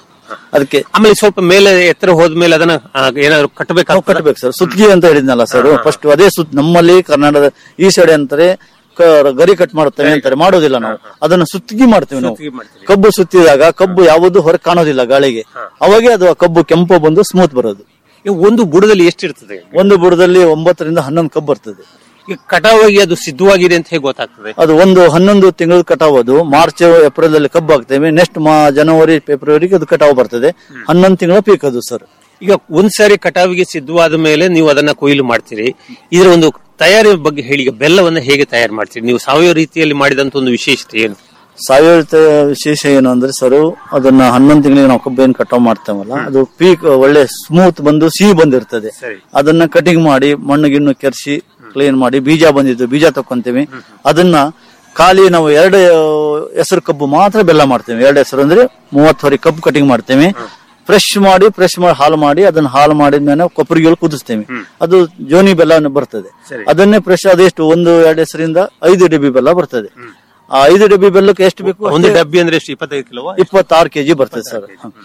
Speaker 11: ಅದಕ್ಕೆ
Speaker 10: ಆಮೇಲೆ ಸ್ವಲ್ಪ ಮೇಲೆ ಎತ್ತರ ಹೋದ್ಮೇಲೆ ಅದನ್ನ ಆ, ಏನಾದ್ರು ಕಟ್ಟಬೇಕು
Speaker 11: ಕಟ್ಟಬೇಕು ಸರ್ ಸುತ್ತಿಗೆ ಅಂತ ಹೇಳಿದ್ನಲ್ಲ ಸರ್ ಫಸ್ಟ್ ಅದೇ ಸುತ್ ನಮ್ಮಲ್ಲಿ ಕರ್ನಾಟಕದ ಈ ಸೈಡ್ ಅಂತಾರೆ ಕ- ಗರಿ ಕಟ್ ಮಾಡುತ್ತೇವೆ ಅಂತಾರೆ ಮಾಡೋದಿಲ್ಲ ನಾವು ಅದನ್ನ ಸುತ್ತಿಗೆ ಮಾಡ್ತೇವೆ ನಾವು ಕಬ್ಬು ಸುತ್ತಿದಾಗ ಕಬ್ಬು ಯಾವುದು ಹೊರಗೆ ಕಾಣೋದಿಲ್ಲ ಗಾಳಿಗೆ ಅವಾಗೆ ಅದು ಆ ಕಬ್ಬು ಕೆಂಪು ಬಂದು ಸ್ಮೂತ್ ಬರೋದು
Speaker 10: ಒಂದು ಬುಡದಲ್ಲಿ ಎಷ್ಟಿರ್ತದೆ
Speaker 11: ಒಂದು ಬುಡದಲ್ಲಿ ಒಂಬತ್ತರಿಂದ ಹನ್ನೊಂದು ಕಬ್ಬು ಬರ್ತದೆ
Speaker 10: ಈಗ ಕಟಾವಾಗಿ ಅದು ಸಿದ್ಧವಾಗಿದೆ ಅಂತ ಹೇಗೆ ಗೊತ್ತಾಗ್ತದೆ
Speaker 11: ಅದು ಒಂದು ಹನ್ನೊಂದು ತಿಂಗಳು ಕಟಾವು ಅದು ಮಾರ್ಚ್ ಏಪ್ರಿಲ್ ಅಲ್ಲಿ ಕಬ್ಬು ಹಾಕ್ತೇವೆ ನೆಕ್ಸ್ಟ್ ಜನವರಿ ಫೆಬ್ರವರಿಗೆ ಅದು ಕಟಾವು ಬರ್ತದೆ ಹನ್ನೊಂದು ತಿಂಗಳ ಪೀಕ್ ಅದು ಸರ್
Speaker 10: ಈಗ ಒಂದ್ಸಾರಿ ಕಟಾವಿಗೆ ಸಿದ್ಧವಾದ ಮೇಲೆ ನೀವು ಅದನ್ನ ಕೊಯ್ಲು ಮಾಡ್ತೀರಿ ಇದರ ಒಂದು ತಯಾರಿ ಬಗ್ಗೆ ಹೇಳಿ ಈಗ ಬೆಲ್ಲವನ್ನ ಹೇಗೆ ತಯಾರು ಮಾಡ್ತೀರಿ ನೀವು ಸಾವಯವ ರೀತಿಯಲ್ಲಿ ಮಾಡಿದಂತ ಒಂದು ವಿಶೇಷತೆ ಏನು
Speaker 11: ಸಾವಯವ ವಿಶೇಷ ಏನು ಅಂದ್ರೆ ಸರ್ ಅದನ್ನ ಹನ್ನೊಂದು ತಿಂಗಳಿಗೆ ನಾವು ಕಬ್ಬು ಏನು ಕಟಾವ್ ಮಾಡ್ತೇವಲ್ಲ ಅದು ಪೀಕ್ ಒಳ್ಳೆ ಸ್ಮೂತ್ ಬಂದು ಸಿಹಿ ಬಂದಿರ್ತದೆ ಅದನ್ನ ಕಟಿಂಗ್ ಮಾಡಿ ಮಣ್ಣು ಗಿಣ್ಣು ಕೆರ್ಸಿ ಕ್ಲೀನ್ ಮಾಡಿ ಬೀಜ ಬಂದಿದ್ದು ಬೀಜ ತಕೊಂತೀವಿ ಅದನ್ನ ಖಾಲಿ ನಾವು ಎರಡು ಹೆಸರು ಕಬ್ಬು ಮಾತ್ರ ಬೆಲ್ಲ ಮಾಡ್ತೇವೆ ಎರಡು ಹೆಸರು ಅಂದ್ರೆ ಮೂವತ್ತುವರೆ ಕಬ್ಬು ಕಟಿಂಗ್ ಮಾಡ್ತೇವೆ ಫ್ರೆಶ್ ಮಾಡಿ ಫ್ರೆಶ್ ಮಾಡಿ ಹಾಲು ಮಾಡಿ ಅದನ್ನ ಹಾಲು ಮಾಡಿದ್ಮೇಲೆ ಕೊಬ್ಬರಿಗೆ ಕುದಿಸ್ತೇವೆ ಅದು ಜೋನಿ ಬೆಲ್ಲ ಬರ್ತದೆ ಅದನ್ನೇ ಫ್ರೆಶ್ ಅದೆಷ್ಟು ಒಂದು ಎರಡು ಹೆಸರಿಂದ ಐದು ಡಬ್ಬಿ ಬೆಲ್ಲ ಬರ್ತದೆ ಆ ಐದು ಡಬ್ಬಿ ಬೆಲ್ಲಕ್ಕೆ ಎಷ್ಟು ಬೇಕು
Speaker 10: ಒಂದು
Speaker 11: ಅಷ್ಟೇ
Speaker 10: ಡಬ್ಬಿ ಅಂದ್ರೆ ಎಷ್ಟು ಇಪ್ಪತ್ತೈದು ಕಿಲೋ
Speaker 11: ಇಪ್ಪತ್ತಾರು ಕೆಜಿ ಬರ್ತದೆ ಸರ್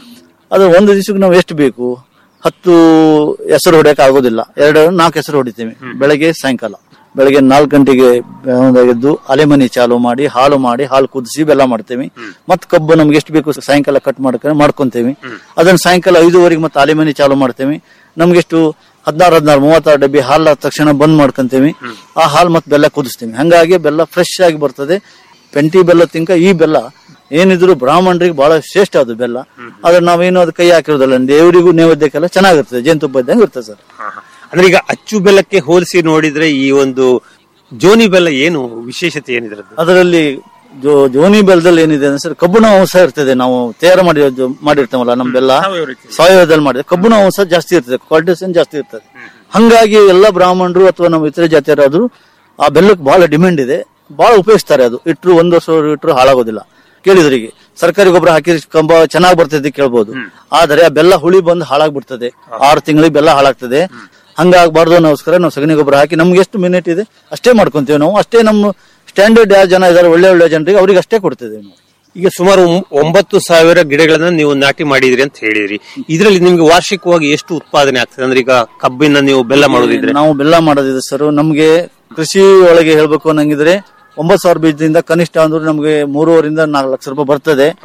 Speaker 11: ಅದು ಒಂದು ದಿವಸಕ್ಕೆ ನಾವು ಎಷ್ಟು ಬೇಕು ಹತ್ತು ಹೆಸರು ಹೊಡೆಯಕ್ಕೆ ಆಗೋದಿಲ್ಲ ಎರಡು ನಾಲ್ಕು ಹೆಸರು ಹೊಡಿತೀವಿ ಬೆಳಗ್ಗೆ ಸಾಯಂಕಾಲ ಬೆಳಗ್ಗೆ ನಾಲ್ಕು ಗಂಟೆಗೆ ಎದ್ದು ಅಲೆಮನಿ ಚಾಲು ಮಾಡಿ ಹಾಲು ಮಾಡಿ ಹಾಲು ಕುದಿಸಿ ಬೆಲ್ಲ ಮಾಡ್ತೇವೆ ಮತ್ ಕಬ್ಬು ನಮ್ಗೆ ಎಷ್ಟು ಬೇಕು ಸಾಯಂಕಾಲ ಕಟ್ ಮಾಡ್ಕೊಂಡು ಮಾಡ್ಕೊಂತೇವೆ ಅದನ್ನ ಸಾಯಂಕಾಲ ಐದುವರೆಗೆ ಮತ್ತೆ ಅಲೆಮನಿ ಚಾಲು ಮಾಡ್ತೇವೆ ನಮ್ಗೆ ಎಷ್ಟು ಹದಿನಾರು ಹದಿನಾರು ಮೂವತ್ತಾರು ಡಬ್ಬಿ ಹಾಲು ಆದ ತಕ್ಷಣ ಬಂದ್ ಮಾಡ್ಕೊಂತೇವೆ ಆ ಹಾಲು ಮತ್ತೆ ಬೆಲ್ಲ ಕುದಿಸ್ತೀವಿ ಹಂಗಾಗಿ ಬೆಲ್ಲ ಫ್ರೆಶ್ ಆಗಿ ಬರ್ತದೆ ಪೆಂಟಿ ಬೆಲ್ಲ ತಿಂಕ ಈ ಬೆಲ್ಲ ಏನಿದ್ರು ಬ್ರಾಹ್ಮಣರಿಗೆ ಬಹಳ ಶ್ರೇಷ್ಠ ಅದು ಬೆಲ್ಲ ಆದ್ರೆ ನಾವೇನು ಅದು ಕೈ ಹಾಕಿರೋದಲ್ಲ ದೇವರಿಗೂ ನೈವೇದ್ಯಕ್ಕೆಲ್ಲ ಚೆನ್ನಾಗಿರ್ತದೆ ಜೇನುತುಪ್ಪ ಇದ್ದಂಗೆ ಇರ್ತದೆ ಸರ್
Speaker 10: ಅಂದ್ರೆ ಈಗ ಅಚ್ಚು ಬೆಲ್ಲಕ್ಕೆ ಹೋಲಿಸಿ ನೋಡಿದ್ರೆ ಈ ಒಂದು ಜೋನಿ ಬೆಲ್ಲ ಏನು ವಿಶೇಷತೆ ಏನಿದ್ರದ್ದು
Speaker 11: ಅದರಲ್ಲಿ ಜೋ- ಜೋನಿ ಬೆಲ್ಲದಲ್ಲಿ ಏನಿದೆ ಅಂದ್ರೆ ಸರ್ ಕಬ್ಬಿಣ ಅಂಶ ಇರ್ತದೆ ನಾವು ತಯಾರು ಮಾಡಿ ಮಾಡಿರ್ತೇವಲ್ಲ ನಮ್ ಬೆಲ್ಲ ಸಾವಯವದಲ್ಲಿ ಮಾಡಿದ್ರೆ ಕಬ್ಬಿಣ ಅಂಶ ಜಾಸ್ತಿ ಇರ್ತದೆ ಕ್ವಾಲಿಟೇಷನ್ ಜಾಸ್ತಿ ಇರ್ತದೆ ಹಂಗಾಗಿ ಎಲ್ಲ ಬ್ರಾಹ್ಮಣರು ಅಥವಾ ನಮ್ಮ ಇತರೆ ಜಾತಿಯರಾದ್ರು ಆ ಬೆಲ್ಲಕ್ಕೆ ಬಹಳ ಡಿಮ್ಯಾಂಡ್ ಇದೆ ಬಹಳ ಉಪಯೋಗಿಸ್ತಾರೆ ಅದು ಇಟ್ರು ಒಂದ್ ವರ್ಷ ಇಟ್ರು ಹಾಳಾಗೋದಿಲ್ಲ ಕೇಳಿದ್ರಿಗೆ ಸರ್ಕಾರಿ ಗೊಬ್ಬರ ಹಾಕಿದ್ರೆ ಕಂಬ ಚೆನ್ನಾಗಿ ಬರ್ತದೆ ಕೇಳ್ಬೋದು ಆದರೆ ಆ ಬೆಲ್ಲ ಹುಳಿ ಬಂದು ಹಾಳಾಗ್ಬಿಡ್ತದೆ ಆರು ತಿಂಗಳಿಗೆ ಬೆಲ್ಲ ಹಾಳಾಗ್ತದೆ ಹಂಗಾಗ್ಬಾರ್ದು ಅನ್ನೋಸ್ಕರ ನಾವು ಸಗಣಿ ಗೊಬ್ಬರ ಹಾಕಿ ನಮ್ಗೆ ಎಷ್ಟು ಮಿನಿಟ್ ಇದೆ ಅಷ್ಟೇ ಮಾಡ್ಕೊಂತೀವಿ ನಾವು ಅಷ್ಟೇ ನಮ್ಮ ಸ್ಟ್ಯಾಂಡರ್ಡ್ ಯಾವ ಜನ ಇದಾರೆ ಒಳ್ಳೆ ಒಳ್ಳೆ ಜನರಿಗೆ ಅವ್ರಿಗೆ ಅಷ್ಟೇ ಕೊಡ್ತಿದ್ದೇವೆ ನಾವು
Speaker 10: ಈಗ ಸುಮಾರು ಒಂ- ಒಂಬತ್ತು ಸಾವಿರ ಗಿಡಗಳನ್ನ ನೀವು ನಾಟಿ ಮಾಡಿದ್ರಿ ಅಂತ ಹೇಳಿದ್ರಿ ಇದರಲ್ಲಿ ನಿಮ್ಗೆ ವಾರ್ಷಿಕವಾಗಿ ಎಷ್ಟು ಉತ್ಪಾದನೆ ಆಗ್ತದೆ ಅಂದ್ರೆ ಈಗ ಕಬ್ಬಿನ ನೀವು ಬೆಲ್ಲ ಮಾಡೋದಿದ್ರೆ
Speaker 11: ನಾವು ಬೆಲ್ಲ ಮಾಡೋದಿದೆ ಸರ್ ನಮ್ಗೆ ಕೃಷಿ ಒಳಗೆ ಹೇಳ್ಬೇಕು ಅನ್ನಂಗಿದ್ರೆ ಒಂಬತ್ತು ಸಾವಿರ ಬೀಜದಿಂದ ಕನಿಷ್ಠ ಅಂದ್ರೆ ನಮ್ಗೆ ಮೂರುವರಿಂದ ನಾಲ್ಕು ಲಕ್ಷ ರೂಪಾಯಿ ಬರ್ತದೆ